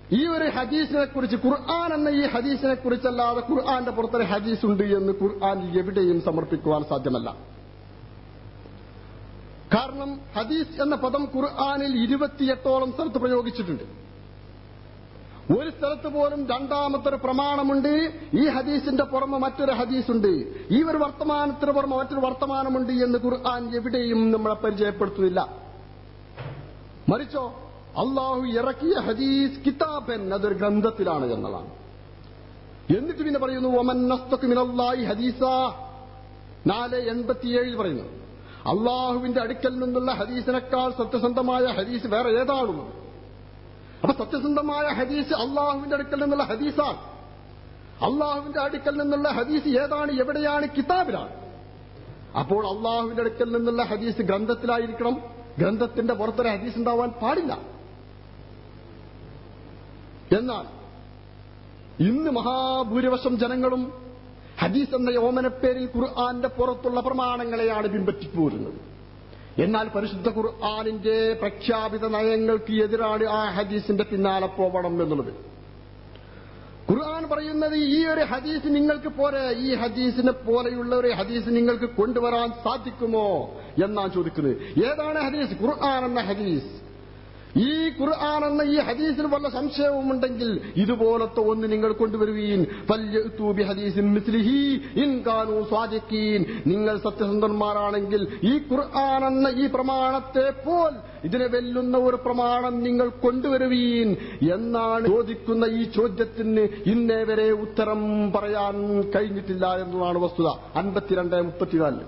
ഈ ഒരു ഹദീസിനെ കുറിച്ച് ഖുർആൻ എന്ന ഈ ഹദീസിനെ കുറിച്ചല്ലാതെ ഖുർആന്റെ പുറത്തൊരു ഹദീസ് ഉണ്ട് എന്ന് ഖുർആനിൽ എവിടെയും സമർപ്പിക്കുവാൻ സാധ്യമല്ല കാരണം ഹദീസ് എന്ന പദം ഖുർആനിൽ ഇരുപത്തിയെട്ടോളം സ്ഥലത്ത് പ്രയോഗിച്ചിട്ടുണ്ട് ഒരു സ്ഥലത്ത് പോലും രണ്ടാമത്തെ ഒരു പ്രമാണമുണ്ട് ഈ ഹദീസിന്റെ പുറമെ മറ്റൊരു ഹദീസുണ്ട് ഈ ഒരു വർത്തമാനത്തിന് പുറമെ മറ്റൊരു വർത്തമാനമുണ്ട് എന്ന് ഖുർആൻ എവിടെയും നമ്മളെ പരിചയപ്പെടുത്തുന്നില്ല മറിച്ചോ അള്ളാഹു ഇറക്കിയ ഹദീസ് കിതാബൻ അതൊരു ഗ്രന്ഥത്തിലാണ് എന്നതാണ് എന്നിട്ട് പിന്നെ പറയുന്നു ഒമൻ നസ്തഖ് മിനല്ലാഹി ഹദീസ നാല് എൺപത്തിയേഴിൽ പറയുന്നു അള്ളാഹുവിന്റെ അടുക്കൽ നിന്നുള്ള ഹദീസിനേക്കാൾ സത്യസന്ധമായ ഹദീസ് വേറെ ഏതാണുള്ളത് അപ്പൊ സത്യസന്ധമായ ഹദീസ് അള്ളാഹുവിന്റെ അടുക്കൽ നിന്നുള്ള ഹദീസാണ് അള്ളാഹുവിന്റെ അടുക്കൽ നിന്നുള്ള ഹദീസ് ഏതാണ് എവിടെയാണ് കിതാബിലാണ് അപ്പോൾ അള്ളാഹുവിന്റെ അടുക്കൽ നിന്നുള്ള ഹദീസ് ഗ്രന്ഥത്തിലായിരിക്കണം ഗ്രന്ഥത്തിന്റെ പുറത്തൊരു ഹദീസ് ഉണ്ടാവാൻ പാടില്ല എന്നാൽ ഇന്ന് മഹാഭൂരിപക്ഷം ജനങ്ങളും ഹദീസ് എന്ന യോമനപ്പേരിൽ ഖുർആന്റെ പുറത്തുള്ള പ്രമാണങ്ങളെയാണ് പിൻപറ്റിപ്പോരുന്നത് എന്നാൽ പരിശുദ്ധ ഖുർആാനിന്റെ പ്രഖ്യാപിത നയങ്ങൾക്ക് എതിരാണ് ആ ഹദീസിന്റെ പിന്നാലെ പോവണം എന്നുള്ളത് ഖുർആൻ പറയുന്നത് ഈ ഒരു ഹദീസ് നിങ്ങൾക്ക് പോരെ ഈ ഹദീസിനെ പോലെയുള്ള ഒരു ഹദീസ് നിങ്ങൾക്ക് കൊണ്ടുവരാൻ സാധിക്കുമോ എന്നാണ് ചോദിക്കുന്നത് ഏതാണ് ഹദീസ് ഖുർആൻ എന്ന ഹദീസ് ഈ ഖുർആൻ എന്ന ഈ ഹദീസിന് വല്ല സംശയവുമുണ്ടെങ്കിൽ ഇതുപോലത്തെ ഒന്ന് നിങ്ങൾ കൊണ്ടുവരുവീൻ ഫല്യഅ്തു ബിഹദീസിൻ മിസ്ലിഹി ഇൻ കാനൂ സ്വാദിഖീൻ നിങ്ങൾ സത്യസന്ധന്മാരാണെങ്കിൽ ഈ ഖുർആൻ എന്ന ഈ പ്രമാണത്തെ പോൽ ഇതിനെ വെല്ലുന്ന ഒരു പ്രമാണം നിങ്ങൾ കൊണ്ടുവരുവീൻ എന്നാണ് ചോദിക്കുന്ന ഈ ചോദ്യത്തിന് ഇന്നേ വരെ ഉത്തരം പറയാൻ കഴിഞ്ഞിട്ടില്ല എന്നതാണ് വസ്തുത അൻപത്തിരണ്ട് മുപ്പത്തിനാലില്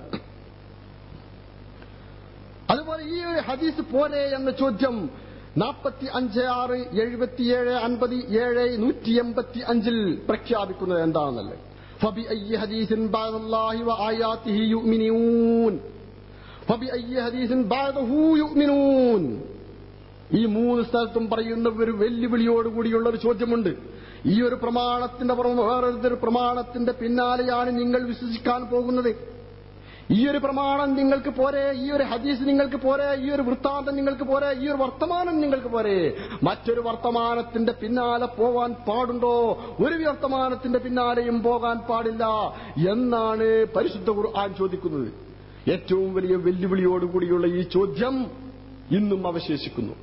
അതുപോലെ ഈ ഒരു ഹദീസ് പോരെ എന്ന ചോദ്യം നാൽപ്പത്തി അഞ്ച് ആറ് എഴുപത്തിയേഴ് അൻപത് ഏഴ് നൂറ്റി എൺപത്തി അഞ്ചിൽ പ്രഖ്യാപിക്കുന്നത് എന്താണെന്നല്ലേ ഫബി അയ്യ ഹദീസിൻ ബഅദല്ലാഹി വ ആയാതിഹി യുഅ്മിനൂൻ ഫബി അയ്യ ഹദീസിൻ ബഅദഹു യുഅ്മിനൂൻ ഈ മൂന്ന് സ്ഥലത്തും പറയുന്ന ഒരു വെല്ലുവിളിയോടുകൂടിയുള്ള ഒരു ചോദ്യമുണ്ട് ഈ ഒരു പ്രമാണത്തിന്റെ പുറമെ വേറൊരു പ്രമാണത്തിന്റെ പിന്നാലെയാണ് നിങ്ങൾ വിശ്വസിക്കാൻ പോകുന്നത് ഈ ഒരു പ്രമാണം നിങ്ങൾക്ക് പോരെ ഈ ഒരു ഹദീസ് നിങ്ങൾക്ക് പോരെ ഈ ഒരു വൃത്താന്തം നിങ്ങൾക്ക് പോരെ ഈ ഒരു വർത്തമാനം നിങ്ങൾക്ക് പോരെ മറ്റൊരു വർത്തമാനത്തിന്റെ പിന്നാലെ പോവാൻ പാടുണ്ടോ ഒരു വർത്തമാനത്തിന്റെ പിന്നാലെയും പോകാൻ പാടില്ല എന്നാണ് പരിശുദ്ധ ഖുർആൻ ചോദിക്കുന്നത് ഏറ്റവും വലിയ വെല്ലുവിളിയോടുകൂടിയുള്ള ഈ ചോദ്യം ഇന്നും അവശേഷിക്കുന്നു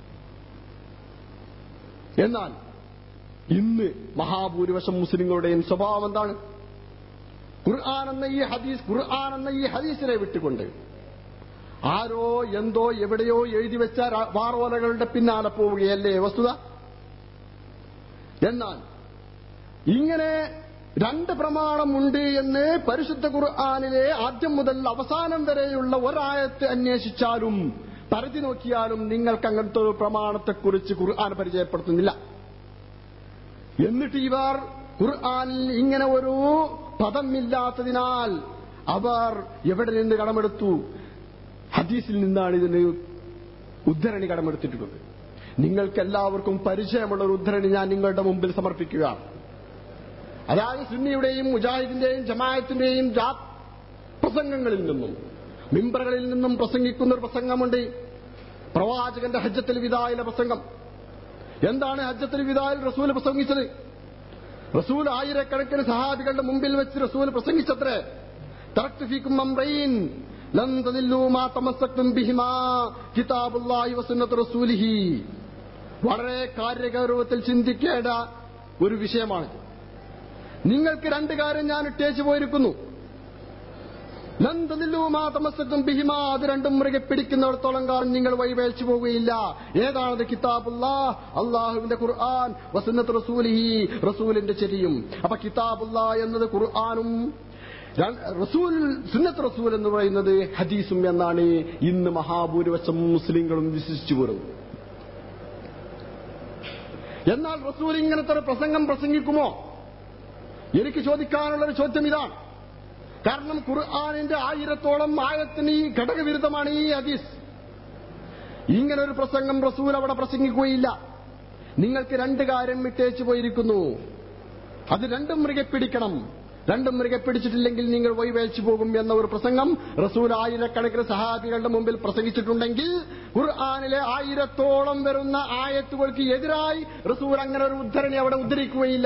എന്നാൽ ഇന്ന് മഹാഭൂരിപക്ഷം മുസ്ലിങ്ങളുടെയും സ്വഭാവം എന്താണ് ഖുർആൻ എന്ന ഈ ഹദീസ് ഖുർആൻ എന്ന ഈ ഹദീസിനെ വിട്ടുകൊണ്ട് ആരോ എന്തോ എവിടെയോ എഴുതി വെച്ച ര- വാറോലകളുടെ പിന്നാലെ പോവുകയല്ലേ വസ്തുത എന്നാൽ ഇങ്ങനെ രണ്ട് പ്രമാണമുണ്ട് എന്ന് പരിശുദ്ധ ഖുർആാനിലെ ആദ്യം മുതൽ അവസാനം വരെയുള്ള ഒരായത്ത് അന്വേഷിച്ചാലും പരിധി നോക്കിയാലും നിങ്ങൾക്ക് അങ്ങനത്തെ ഒരു പ്രമാണത്തെക്കുറിച്ച് ഖുർആൻ പരിചയപ്പെടുത്തുന്നില്ല എന്നിട്ട് ഇവർ ഖുർആനിൽ ഇങ്ങനെ ഒരു പദമില്ലാത്തതിനാൽ അവർ എവിടെ നിന്ന് കടമെടുത്തു ഹദീസിൽ നിന്നാണ് ഇതിന് ഉദ്ധരണി കടമെടുത്തിട്ടുള്ളത് നിങ്ങൾക്ക് എല്ലാവർക്കും പരിചയമുള്ള ഒരു ഉദ്ധരണി ഞാൻ നിങ്ങളുടെ മുമ്പിൽ സമർപ്പിക്കുകയാണ് അതായത് സുന്നിയുടെയും മുജാഹിദിന്റെയും ജമായത്തിന്റെയും ജാ- പ്രസംഗങ്ങളിൽ നിന്നും മിമ്പറുകളിൽ നിന്നും പ്രസംഗിക്കുന്ന ഒരു പ്രസംഗമുണ്ട് പ്രവാചകന്റെ ഹജ്ജത്തിൽ വിദായിലെ പ്രസംഗം എന്താണ് ഹജ്ജത്തിൽ വിദായിൽ റസൂൽ പ്രസംഗിച്ചത് റസൂൽ ആയിരക്കണക്കിന് സഹാബികളുടെ മുമ്പിൽ വെച്ച് റസൂൽ പ്രസംഗിച്ചത്രേ തറക്തു ഫീക്കും അംറൈൻ ലൻ തദില്ലൂ മാ തമസ്സക്തും ബിഹിമാ കിതാബുല്ലാഹി വസുന്നത്തു റസൂലിഹി വളരെ കാര്യഗൗരവത്തിൽ ചിന്തിക്കേണ്ട ഒരു വിഷയമാണ് നിങ്ങൾക്ക് രണ്ട് കാര്യം ഞാൻ ഇട്ടേച്ചു പോയിരിക്കുന്നു ലൻ തദില്ലൂ മാ തമസ്സക്തും ബിഹിമാ അത് രണ്ടും മുറുകെ പിടിക്കുന്നിടത്തോളം കാലം നിങ്ങൾ വഴിവേഴ്ച പോവുകയില്ല ഏതാണത് കിതാബുല്ലാ അള്ളാഹുവിന്റെ ഖുർആൻ വസുന്നത്ത് റസൂലിഹി റസൂലിന്റെ ചെരിയും അപ്പൊ കിതാബുല്ലാ എന്നത് ഖുർആാനും ര- റസൂൽ സുന്നത്ത് റസൂൽ എന്ന് പറയുന്നത് ഹദീസും എന്നാണ് ഇന്ന് മഹാഭൂരിപക്ഷം മുസ്ലിങ്ങളും വിശ്വസിച്ചു പോരുന്നത് എന്നാൽ റസൂൽ ഇങ്ങനത്തെ ഒരു പ്രസംഗം പ്രസംഗിക്കുമോ എനിക്ക് ചോദിക്കാനുള്ള ഒരു ചോദ്യം ഇതാണ് കാരണം ഖുർആാനിന്റെ ആയിരത്തോളം ആയത്തിന് ഈ ഘടകവിരുദ്ധമാണ് ഈ ഹദീസ് ഇങ്ങനെ ഒരു പ്രസംഗം റസൂൽ അവിടെ പ്രസംഗിക്കുകയില്ല നിങ്ങൾക്ക് രണ്ട് കാര്യം വിട്ടേച്ചു പോയിരിക്കുന്നു അത് രണ്ടും മുറുകെ പിടിക്കണം രണ്ടും മുറുകെ പിടിച്ചിട്ടില്ലെങ്കിൽ നിങ്ങൾ വഴിവേച്ചു പോകും എന്ന ഒരു പ്രസംഗം റസൂൽ ആയിരക്കണക്കിന് സഹാബികളുടെ മുമ്പിൽ പ്രസംഗിച്ചിട്ടുണ്ടെങ്കിൽ ഖുർആാനിലെ ആയിരത്തോളം വരുന്ന ആയത്തുകൾക്ക് എതിരായി റസൂൽ അങ്ങനെ ഒരു ഉദ്ധരണി അവിടെ ഉദ്ധരിക്കുകയില്ല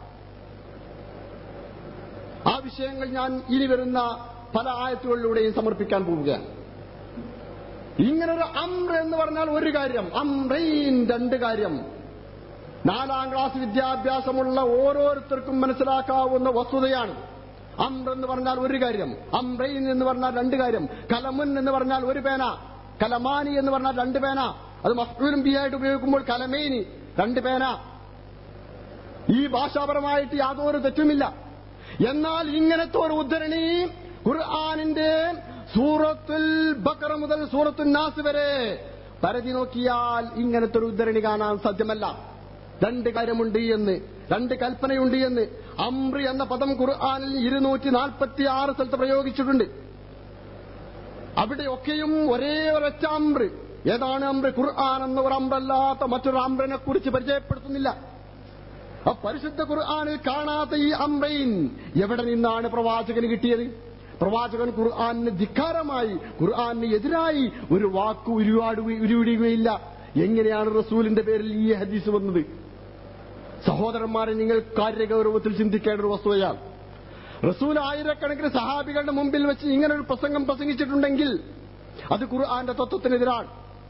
ആ വിഷയങ്ങൾ ഞാൻ ഇനി വരുന്ന പല ആയത്തുകളിലൂടെയും സമർപ്പിക്കാൻ പോവുകയാണ് ഇങ്ങനൊരു അമ്ര എന്ന് പറഞ്ഞാൽ ഒരു കാര്യം അമ്രൈൻ രണ്ട് കാര്യം നാലാം ക്ലാസ് വിദ്യാഭ്യാസമുള്ള ഓരോരുത്തർക്കും മനസ്സിലാക്കാവുന്ന വസ്തുതയാണ് അമ്ര എന്ന് പറഞ്ഞാൽ ഒരു കാര്യം അമ്രൈൻ എന്ന് പറഞ്ഞാൽ രണ്ട് കാര്യം കലമുൻ എന്ന് പറഞ്ഞാൽ ഒരു പേന കലമാനി എന്ന് പറഞ്ഞാൽ രണ്ട് പേന അത് മഫ്ലൂലും ബി ആയിട്ട് ഉപയോഗിക്കുമ്പോൾ കലമേനി രണ്ട് പേന ഈ ഭാഷാപരമായിട്ട് യാതൊരു തെറ്റുമില്ല എന്നാൽ ഇങ്ങനത്തെ ഒരു ഉദ്ധരണി ഖുർആാനിന്റെ സൂറത്തുൽ ബക്കറ മുതൽ സൂറത്തുൽ നാസ് വരെ പരതി നോക്കിയാൽ ഇങ്ങനത്തെ ഒരു ഉദ്ധരണി കാണാൻ സാധ്യമല്ല രണ്ട് കാര്യമുണ്ട് എന്ന് രണ്ട് കൽപ്പനയുണ്ട് എന്ന് അമ്രി എന്ന പദം ഖുർആാനിൽ ഇരുന്നൂറ്റി നാൽപ്പത്തി ആറ് സ്ഥലത്ത് പ്രയോഗിച്ചിട്ടുണ്ട് അവിടെയൊക്കെയും ഒരേ ഒരൊറ്റ അമ്ര് ഏതാണ് അമ്ര് ഖുർആൻ എന്ന ഒരു അമ്രല്ലാത്ത മറ്റൊരു അമ്രനെ കുറിച്ച് പരിചയപ്പെടുത്തുന്നില്ല ആ പരിശുദ്ധ ഖുർആാനിൽ കാണാത്ത ഈ അമ്രയിൻ എവിടെ നിന്നാണ് പ്രവാചകന് കിട്ടിയത് പ്രവാചകൻ ഖുർആാനിന് ധിക്കാരമായി ഖുർആാനിന് എതിരായി ഒരു വാക്ക് ഉരുവാടുക ഉരുവിടുകയില്ല എങ്ങനെയാണ് റസൂലിന്റെ പേരിൽ ഈ ഹദീസ് വന്നത് സഹോദരന്മാരെ നിങ്ങൾ കാര്യഗൗരവത്തിൽ ചിന്തിക്കേണ്ട ഒരു വസ്തുതയാണ് റസൂൽ ആയിരക്കണക്കിന് സഹാബികളുടെ മുമ്പിൽ വെച്ച് ഇങ്ങനെ ഒരു പ്രസംഗം പ്രസംഗിച്ചിട്ടുണ്ടെങ്കിൽ അത് ഖുർആന്റെ തത്വത്തിനെതിരാണ്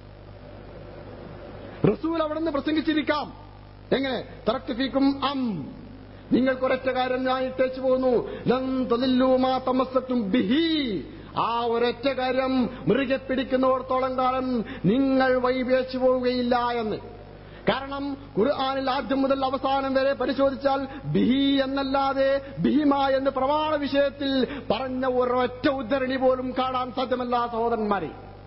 റസൂൽ അവിടെ നിന്ന് പ്രസംഗിച്ചിരിക്കാം എങ്ങനെ തറക്തിഫിക്കും അം നിങ്ങൾക്ക് ഒരൊറ്റ കാര്യം ഞാൻ ഇട്ടേച്ചു പോകുന്നു ലൻ തദില്ലൂമാ തമസ്സത്തും ബിഹി ആ ഒരൊറ്റ കാര്യം മുറുകെ പിടിക്കുന്നിടത്തോളം കാലം നിങ്ങൾ വൈവേച്ചു പോവുകയില്ല എന്ന് കാരണം ഖുർആാനിൽ ആദ്യം മുതൽ അവസാനം വരെ പരിശോധിച്ചാൽ ബിഹി എന്നല്ലാതെ ബിഹിമ എന്ന് പ്രമാണ വിഷയത്തിൽ പറഞ്ഞ ഒരൊറ്റ ഉദ്ധരണി പോലും കാണാൻ സാധ്യമല്ല സഹോദരന്മാരെ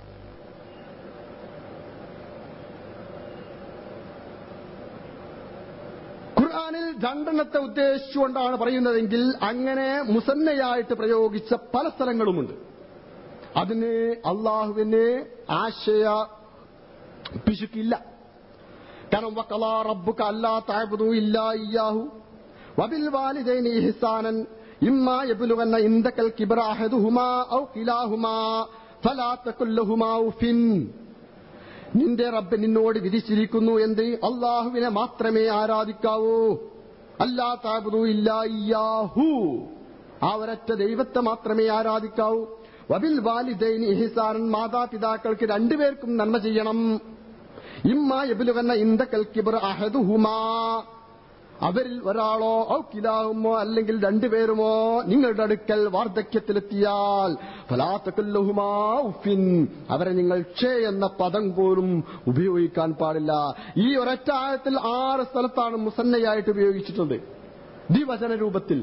ഖുർആാനിൽ രണ്ടെണ്ണത്തെ ഉദ്ദേശിച്ചുകൊണ്ടാണ് പറയുന്നതെങ്കിൽ അങ്ങനെ മുസന്നയായിട്ട് പ്രയോഗിച്ച പല സ്ഥലങ്ങളുമുണ്ട് അതിന് അള്ളാഹുവിന് ആശയ പിശുക്കില്ല കാരണം വക്കലാ റബ്ബുക അല്ലാ താബുദു ഇല്ലാ ഇയ്യാഹു വബിൽ വാലിദൈനി ഇഹ്സാനൻ ഇമ്മാ യബ്ലുഗന്ന ഇൻദകൽ കിബ്ര അഹദുഹുമാ ഔ കിലാഹുമാ ഫലാ തഖുൽ ലഹുമാ ഉഫിൻ നിന്റെ റബ്ബ് നിന്നോട് വിധിച്ചിരിക്കുന്നു എന്ത് അള്ളാഹുവിനെ മാത്രമേ ആരാധിക്കാവൂ അല്ലാ താബുദു ഇല്ലാ ഇയ്യാഹു ആ ഒരൊറ്റ ദൈവത്തെ മാത്രമേ ആരാധിക്കാവൂ വബിൽ വാലിദൈനി ഇഹ്സാനൻ മാതാപിതാക്കൾക്ക് രണ്ടുപേർക്കും നന്മ ചെയ്യണം ഇമ്മ എബിലുവെന്ന ഇന്ദക്കൽ കിബർ അഹദുഹുമാ അവരിൽ ഒരാളോ ഔ കിലാവുമോ അല്ലെങ്കിൽ രണ്ടുപേരുമോ നിങ്ങളുടെ അടുക്കൽ വാർദ്ധക്യത്തിലെത്തിയാൽ ഫലാത്തക്കുല്ലഹുമാ ഉഫിൻ അവരെ നിങ്ങൾ ക്ഷേ എന്ന പദം പോലും ഉപയോഗിക്കാൻ പാടില്ല ഈ ഒരൊറ്റ ആയത്തിൽ ആറ് സ്ഥലത്താണ് മുസന്നയായിട്ട് ഉപയോഗിച്ചിട്ടുണ്ട് ദ്വിവചന രൂപത്തിൽ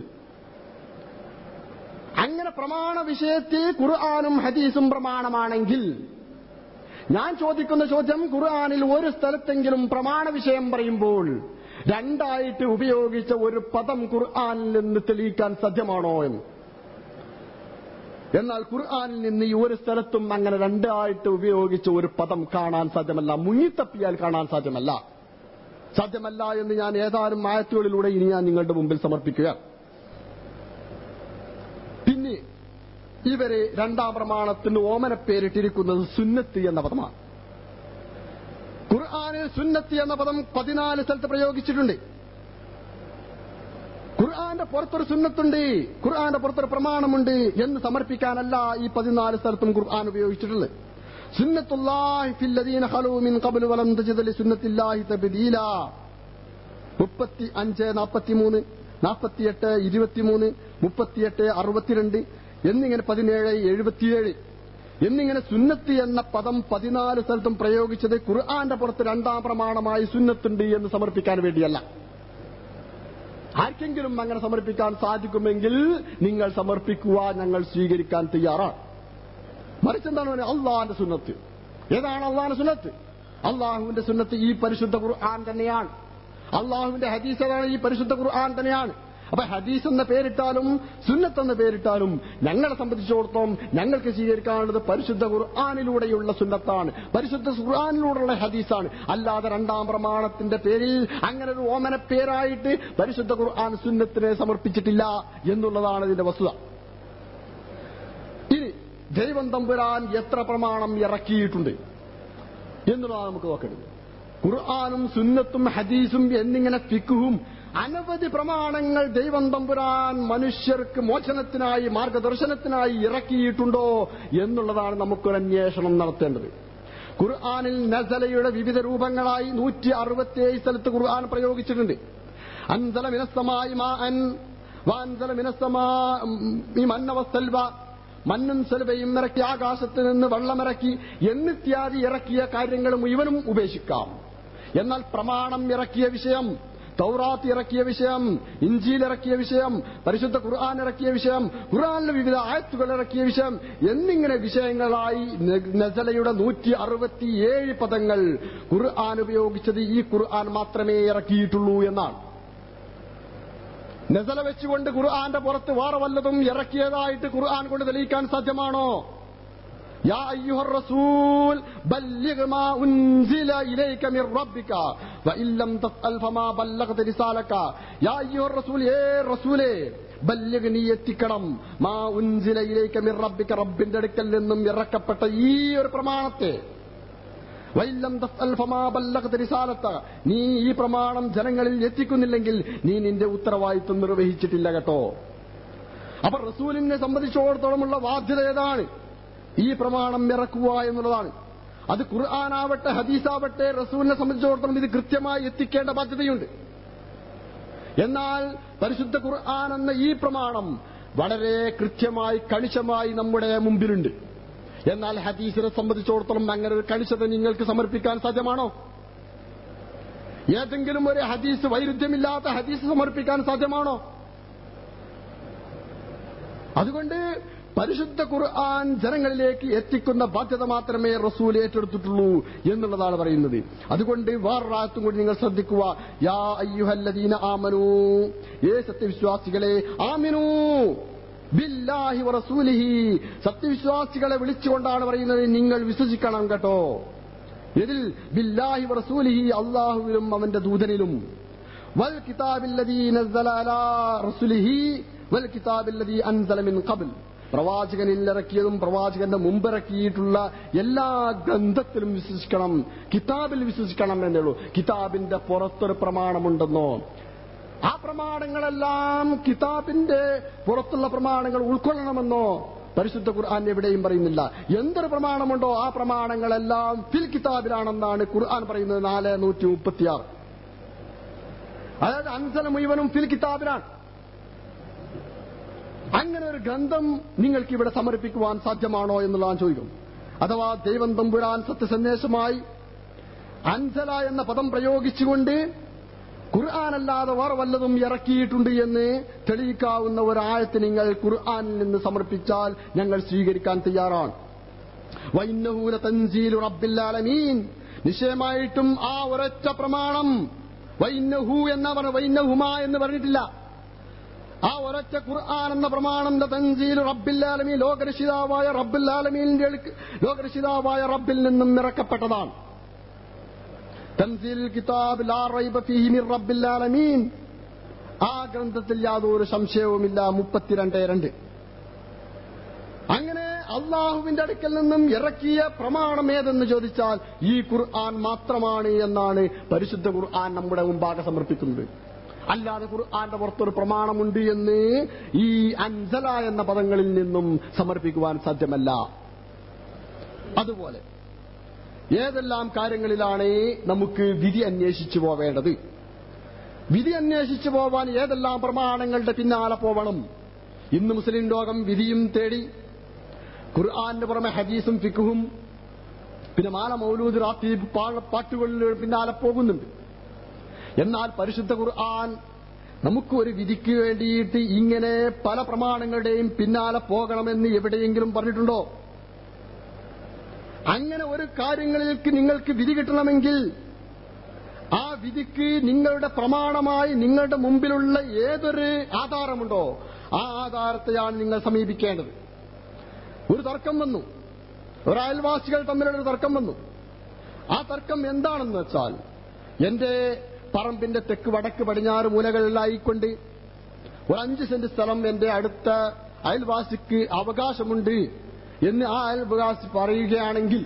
അങ്ങനെ പ്രമാണ വിഷയത്തിൽ ഖുർആാനും ഹദീസും പ്രമാണമാണെങ്കിൽ ഞാൻ ചോദിക്കുന്ന ചോദ്യം ഖുർആാനിൽ ഒരു സ്ഥലത്തെങ്കിലും പ്രമാണ വിഷയം പറയുമ്പോൾ രണ്ടായിട്ട് ഉപയോഗിച്ച ഒരു പദം ഖുർആാനിൽ നിന്ന് തെളിയിക്കാൻ സാധ്യമാണോ എന്ന് എന്നാൽ ഖുർആാനിൽ നിന്ന് ഈ ഒരു സ്ഥലത്തും അങ്ങനെ രണ്ടായിട്ട് ഉപയോഗിച്ച ഒരു പദം കാണാൻ സാധ്യമല്ല മുങ്ങിത്തപ്പിയാൽ കാണാൻ സാധ്യമല്ല സാധ്യമല്ല എന്ന് ഞാൻ ഏതാനും ആയത്തുകളിലൂടെ ഇനി ഞാൻ നിങ്ങളുടെ മുമ്പിൽ സമർപ്പിക്കുക പിന്നെ ഇവരെ രണ്ടാം പ്രമാണത്തിന് ഓമന പേരിട്ടിരിക്കുന്നത് സുന്നത്ത് എന്ന പദമാണ് ഖുർആാനിൽ സുന്നത്ത് എന്ന പദം പതിനാല് സ്ഥലത്ത് പ്രയോഗിച്ചിട്ടുണ്ട് ഖുർആന്റെ പുറത്തൊരു സുന്നത്തുണ്ട് ഖുർആന്റെ പുറത്തൊരു പ്രമാണമുണ്ട് എന്ന് സമർപ്പിക്കാനല്ല ഈ പതിനാല് സ്ഥലത്തും ഖുർആൻ ഉപയോഗിച്ചിട്ടുള്ളത് സുന്നത്തുല്ലാഹി ഫില്ലദീന ഖലൂ മിൻ ഖബ്ലു വലം തജിദ് ലിസുന്നത്തില്ലാഹി തബ്ദീല മുപ്പത്തി അഞ്ച് നാൽപ്പത്തിമൂന്ന് നാൽപ്പത്തിയെട്ട് ഇരുപത്തിമൂന്ന് മുപ്പത്തിയെട്ട് അറുപത്തിരണ്ട് എന്നിങ്ങനെ പതിനേഴ് എഴുപത്തിയേഴ് എന്നിങ്ങനെ സുന്നത്ത് എന്ന പദം പതിനാല് സ്ഥലത്തും പ്രയോഗിച്ചത് ഖുർആന്റെ പുറത്ത് രണ്ടാം പ്രമാണമായി സുന്നത്തുണ്ട് എന്ന് സമർപ്പിക്കാൻ വേണ്ടിയല്ല ആർക്കെങ്കിലും അങ്ങനെ സമർപ്പിക്കാൻ സാധിക്കുമെങ്കിൽ നിങ്ങൾ സമർപ്പിക്കുക ഞങ്ങൾ സ്വീകരിക്കാൻ തയ്യാറാണ് മറിച്ച് എന്താണ് അള്ളാന്റെ സുന്നത്ത് ഏതാണ് അള്ളാന്റെ സുന്നത്ത് അള്ളാഹുവിന്റെ സുന്നത്ത് ഈ പരിശുദ്ധ ഖുർആൻ തന്നെയാണ് അള്ളാഹുവിന്റെ ഹദീസ് ഏതാണ് ഈ പരിശുദ്ധ ഖുർആൻ തന്നെയാണ് അപ്പൊ ഹദീസ് എന്ന പേരിട്ടാലും സുന്നത്ത് എന്ന പേരിട്ടാലും ഞങ്ങളെ സംബന്ധിച്ചിടത്തോളം ഞങ്ങൾക്ക് സ്വീകരിക്കാനുള്ളത് പരിശുദ്ധ ഖുർആാനിലൂടെയുള്ള സുന്നത്താണ് പരിശുദ്ധ ഖുർആാനിലൂടെയുള്ള ഹദീസാണ് അല്ലാതെ രണ്ടാം പ്രമാണത്തിന്റെ പേരിൽ അങ്ങനെ ഒരു ഓമന പേരായിട്ട് പരിശുദ്ധ ഖുർആൻ സുന്നത്തിനെ സമർപ്പിച്ചിട്ടില്ല എന്നുള്ളതാണ് ഇതിന്റെ വസ്തുത ഇനി ദൈവം തമ്പുരാൻ എത്ര പ്രമാണം ഇറക്കിയിട്ടുണ്ട് എന്നുള്ളതാണ് നമുക്ക് നോക്കേണ്ടത് ഖുർആാനും സുന്നത്തും ഹദീസും എന്നിങ്ങനെ ഫിക്കുഹും അനവധി പ്രമാണങ്ങൾ ദൈവം തമ്പുരാൻ മനുഷ്യർക്ക് മോചനത്തിനായി മാർഗദർശനത്തിനായി ഇറക്കിയിട്ടുണ്ടോ എന്നുള്ളതാണ് നമുക്കൊരു അന്വേഷണം നടത്തേണ്ടത് ഖുർആാനിൽ നസലയുടെ വിവിധ രൂപങ്ങളായി നൂറ്റി അറുപത്തിയേഴ് സ്ഥലത്ത് ഖുർആൻ പ്രയോഗിച്ചിട്ടുണ്ട് അൻസല മിനസ്സമായി മാ അൻ വാൻസല മിനസ്സമാ ഈ മന്നവസ്തൽവ മണ്ണും സെൽവയും ഇറക്കി ആകാശത്ത് നിന്ന് വെള്ളമിറക്കി എന്നിത്യാദി ഇറക്കിയ കാര്യങ്ങൾ മുഴുവനും ഉപേക്ഷിക്കാം എന്നാൽ പ്രമാണം ഇറക്കിയ വിഷയം തൗറാത്ത് ഇറക്കിയ വിഷയം ഇഞ്ചിയിൽ ഇറക്കിയ വിഷയം പരിശുദ്ധ ഖുർആൻ ഇറക്കിയ വിഷയം ഖുർആനിലെ വിവിധ ആയത്തുകൾ ഇറക്കിയ വിഷയം എന്നിങ്ങനെ വിഷയങ്ങളായി നസലയുടെ നൂറ്റി അറുപത്തിയേഴ് പദങ്ങൾ ഖുർആൻ ഉപയോഗിച്ചത് ഈ ഖുർആൻ മാത്രമേ ഇറക്കിയിട്ടുള്ളൂ എന്നാണ് നസല വെച്ചുകൊണ്ട് ഖുർആന്റെ പുറത്ത് വേറെ വല്ലതും ഇറക്കിയതായിട്ട് ഖുർആൻ കൊണ്ട് തെളിയിക്കാൻ സാധ്യമാണോ യാ അയ്യുഹർ റസൂൽ ബല്ലിഗ് മാ ഉൻസില ഇലൈക മിർ റബ്ബിക വഇല്ലം തസ്അൽ ഫമാ ബല്ലഗ്ത റിസാലക യാ അയ്യുഹർ റസൂൽ ഏ റസൂലേ ബല്ലിഗ് നീ എത്തിക്കണം മാ ഉൻസില ഇലൈക മിർ റബ്ബിക റബ്ബിന്റെ അടുക്കൽ നിന്നും ഇറക്കപ്പെട്ട ഈ ഒരു പ്രമാണത്തെ വൈല്ലം തസ്അൽ ഫമാ ബല്ലഗ്ത റിസാലത നീ ഈ പ്രമാണം ജനങ്ങളിൽ എത്തിക്കുന്നില്ലെങ്കിൽ നീ നിന്റെ ഉത്തരവാദിത്വം നിർവഹിച്ചിട്ടില്ല കേട്ടോ അപ്പൊ റസൂലിനെ സംബന്ധിച്ചിടത്തോളമുള്ള ബാധ്യത ഏതാണ് ഈ പ്രമാണം ഇറക്കുക എന്നുള്ളതാണ് അത് ഖുർആാനാവട്ടെ ഹദീസാവട്ടെ റസൂലിനെ സംബന്ധിച്ചിടത്തോളം ഇത് കൃത്യമായി എത്തിക്കേണ്ട ബാധ്യതയുണ്ട് എന്നാൽ പരിശുദ്ധ ഖുർആൻ എന്ന ഈ പ്രമാണം വളരെ കൃത്യമായി കണിശമായി നമ്മുടെ മുമ്പിലുണ്ട് എന്നാൽ ഹദീസിനെ സംബന്ധിച്ചിടത്തോളം അങ്ങനെ ഒരു കണിശത നിങ്ങൾക്ക് സമർപ്പിക്കാൻ സാധ്യമാണോ ഏതെങ്കിലും ഒരു ഹദീസ് വൈരുദ്ധ്യമില്ലാത്ത ഹദീസ് സമർപ്പിക്കാൻ സാധ്യമാണോ അതുകൊണ്ട് പരിശുദ്ധ ഖുർആൻ ജനങ്ങളിലേക്ക് എത്തിക്കുന്ന ബാധ്യത മാത്രമേ റസൂൽ ഏറ്റെടുത്തിട്ടുള്ളൂ എന്നുള്ളതാണ് പറയുന്നത് അതുകൊണ്ട് വേറൊരാത്തും കൂടി നിങ്ങൾ ശ്രദ്ധിക്കുക യാ അയ്യുഹല്ലദീന ആമനു ഏ സത്യവിശ്വാസികളെ ആമിനു ബില്ലാഹി വറസൂലിഹി സത്യവിശ്വാസികളെ വിളിച്ചുകൊണ്ടാണ് പറയുന്നത് നിങ്ങൾ വിശ്വസിക്കണം കേട്ടോ ഇതിൽ ബില്ലാഹി വറസൂലിഹി അള്ളാഹുവിലും അവന്റെ ദൂതനിലും വൽ കിതാബില്ലദീ നസ്സല അലാ റസുലിഹി വൽ കിതാബില്ലദീ അൻസല മിൻ ഖബ്ൽ പ്രവാചകനിൽ ഇറക്കിയതും പ്രവാചകന്റെ മുമ്പിറക്കിയിട്ടുള്ള എല്ലാ ഗ്രന്ഥത്തിലും വിശ്വസിക്കണം കിതാബിൽ വിശ്വസിക്കണം എന്നേ ഉള്ളൂ കിതാബിന്റെ പുറത്തൊരു പ്രമാണമുണ്ടെന്നോ ആ പ്രമാണങ്ങളെല്ലാം കിതാബിന്റെ പുറത്തുള്ള പ്രമാണങ്ങൾ ഉൾക്കൊള്ളണമെന്നോ പരിശുദ്ധ ഖുർആൻ എവിടെയും പറയുന്നില്ല എന്തൊരു പ്രമാണമുണ്ടോ ആ പ്രമാണങ്ങളെല്ലാം ഫിൽ കിതാബിലാണെന്നാണ് ഖുർആൻ പറയുന്നത് നാല് നൂറ്റി മുപ്പത്തിയാറ് അതായത് അൻസല മുഴുവനും ഫിൽ കിതാബിലാണ് അങ്ങനെ ഒരു ഗ്രന്ഥം നിങ്ങൾക്ക് ഇവിടെ സമർപ്പിക്കുവാൻ സാധ്യമാണോ എന്നുള്ളതാണ് ചോദിക്കും അഥവാ ദൈവം തമ്പുരാൻ സത്യസന്ദേശമായി അൻസല എന്ന പദം പ്രയോഗിച്ചുകൊണ്ട് ഖുർആാനല്ലാതെ വേറെ വല്ലതും ഇറക്കിയിട്ടുണ്ട് എന്ന് തെളിയിക്കാവുന്ന ഒരായത്ത് നിങ്ങൾ ഖുർആാനിൽ നിന്ന് സമർപ്പിച്ചാൽ ഞങ്ങൾ സ്വീകരിക്കാൻ തയ്യാറാണ് വൈന്നഹൂല തൻസീലു റബ്ബില്ലാലമീൻ നിശ്ചയമായിട്ടും ആ ഒരൊറ്റ പ്രമാണം വൈന്നഹു എന്ന പറഞ്ഞ വൈന്നഹുമ എന്ന് പറഞ്ഞിട്ടില്ല ആ ഒരൊറ്റ ഖുർആൻ എന്ന പ്രമാണം തൻസീൽ റബ്ബില്ലാലമീൻ ലോകരക്ഷിതാവായ റബ്ബില്ലാലമീന്റെ ലോകരക്ഷിതാവായ റബ്ബിൽ നിന്നും ഇറക്കപ്പെട്ടതാണ് തൻസീൽ കിതാബ് ലാ റൈബ ഫീഹി മിർ റബ്ബില്ലാലമീൻ ആ ഗ്രന്ഥത്തിൽ യാതൊരു സംശയവുമില്ല മുപ്പത്തിരണ്ട് രണ്ട് അങ്ങനെ അള്ളാഹുവിന്റെ അടുക്കൽ നിന്നും ഇറക്കിയ പ്രമാണം ഏതെന്ന് ചോദിച്ചാൽ ഈ ഖുർആൻ മാത്രമാണ് എന്നാണ് പരിശുദ്ധ ഖുർആൻ നമ്മുടെ മുമ്പാകെ സമർപ്പിക്കുന്നത് അല്ലാതെ ഖുർആന്റെ പുറത്തൊരു പ്രമാണമുണ്ട് എന്ന് ഈ അൻസല എന്ന പദങ്ങളിൽ നിന്നും സമർപ്പിക്കുവാൻ സാധ്യമല്ല അതുപോലെ ഏതെല്ലാം കാര്യങ്ങളിലാണ് നമുക്ക് വിധി അന്വേഷിച്ചു പോവേണ്ടത് വിധി അന്വേഷിച്ചു പോവാൻ ഏതെല്ലാം പ്രമാണങ്ങളുടെ പിന്നാലെ പോവണം ഇന്ന് മുസ്ലിം ലോകം വിധിയും തേടി ഖുർആാന്റെ പുറമെ ഹദീസും ഫിക്കുഹും പിന്നെ മാല മൗലൂദ് റാത്തി പാട്ടുകളിൽ പിന്നാലെ പോകുന്നുണ്ട് എന്നാൽ പരിശുദ്ധ ഖുർആൻ നമുക്ക് ഒരു വിധിക്ക് വേണ്ടിയിട്ട് ഇങ്ങനെ പല പ്രമാണങ്ങളുടെയും പിന്നാലെ പോകണമെന്ന് എവിടെയെങ്കിലും പറഞ്ഞിട്ടുണ്ടോ അങ്ങനെ ഒരു കാര്യങ്ങളിലേക്ക് നിങ്ങൾക്ക് വിധി കിട്ടണമെങ്കിൽ ആ വിധിക്ക് നിങ്ങളുടെ പ്രമാണമായി നിങ്ങളുടെ മുമ്പിലുള്ള ഏതൊരു ആധാരമുണ്ടോ ആ ആധാരത്തെയാണ് നിങ്ങൾ സമീപിക്കേണ്ടത് ഒരു തർക്കം വന്നു ഒരു അയൽവാസികൾ തമ്മിലുള്ള ഒരു തർക്കം വന്നു ആ തർക്കം എന്താണെന്ന് വെച്ചാൽ എന്റെ പറമ്പിന്റെ തെക്ക് വടക്ക് പടിഞ്ഞാറ് മൂലകളിലായിക്കൊണ്ട് ഒരു അഞ്ച് സെന്റ് സ്ഥലം എന്റെ അടുത്ത അയൽവാസിക്ക് അവകാശമുണ്ട് എന്ന് ആ അയൽവാസി പറയുകയാണെങ്കിൽ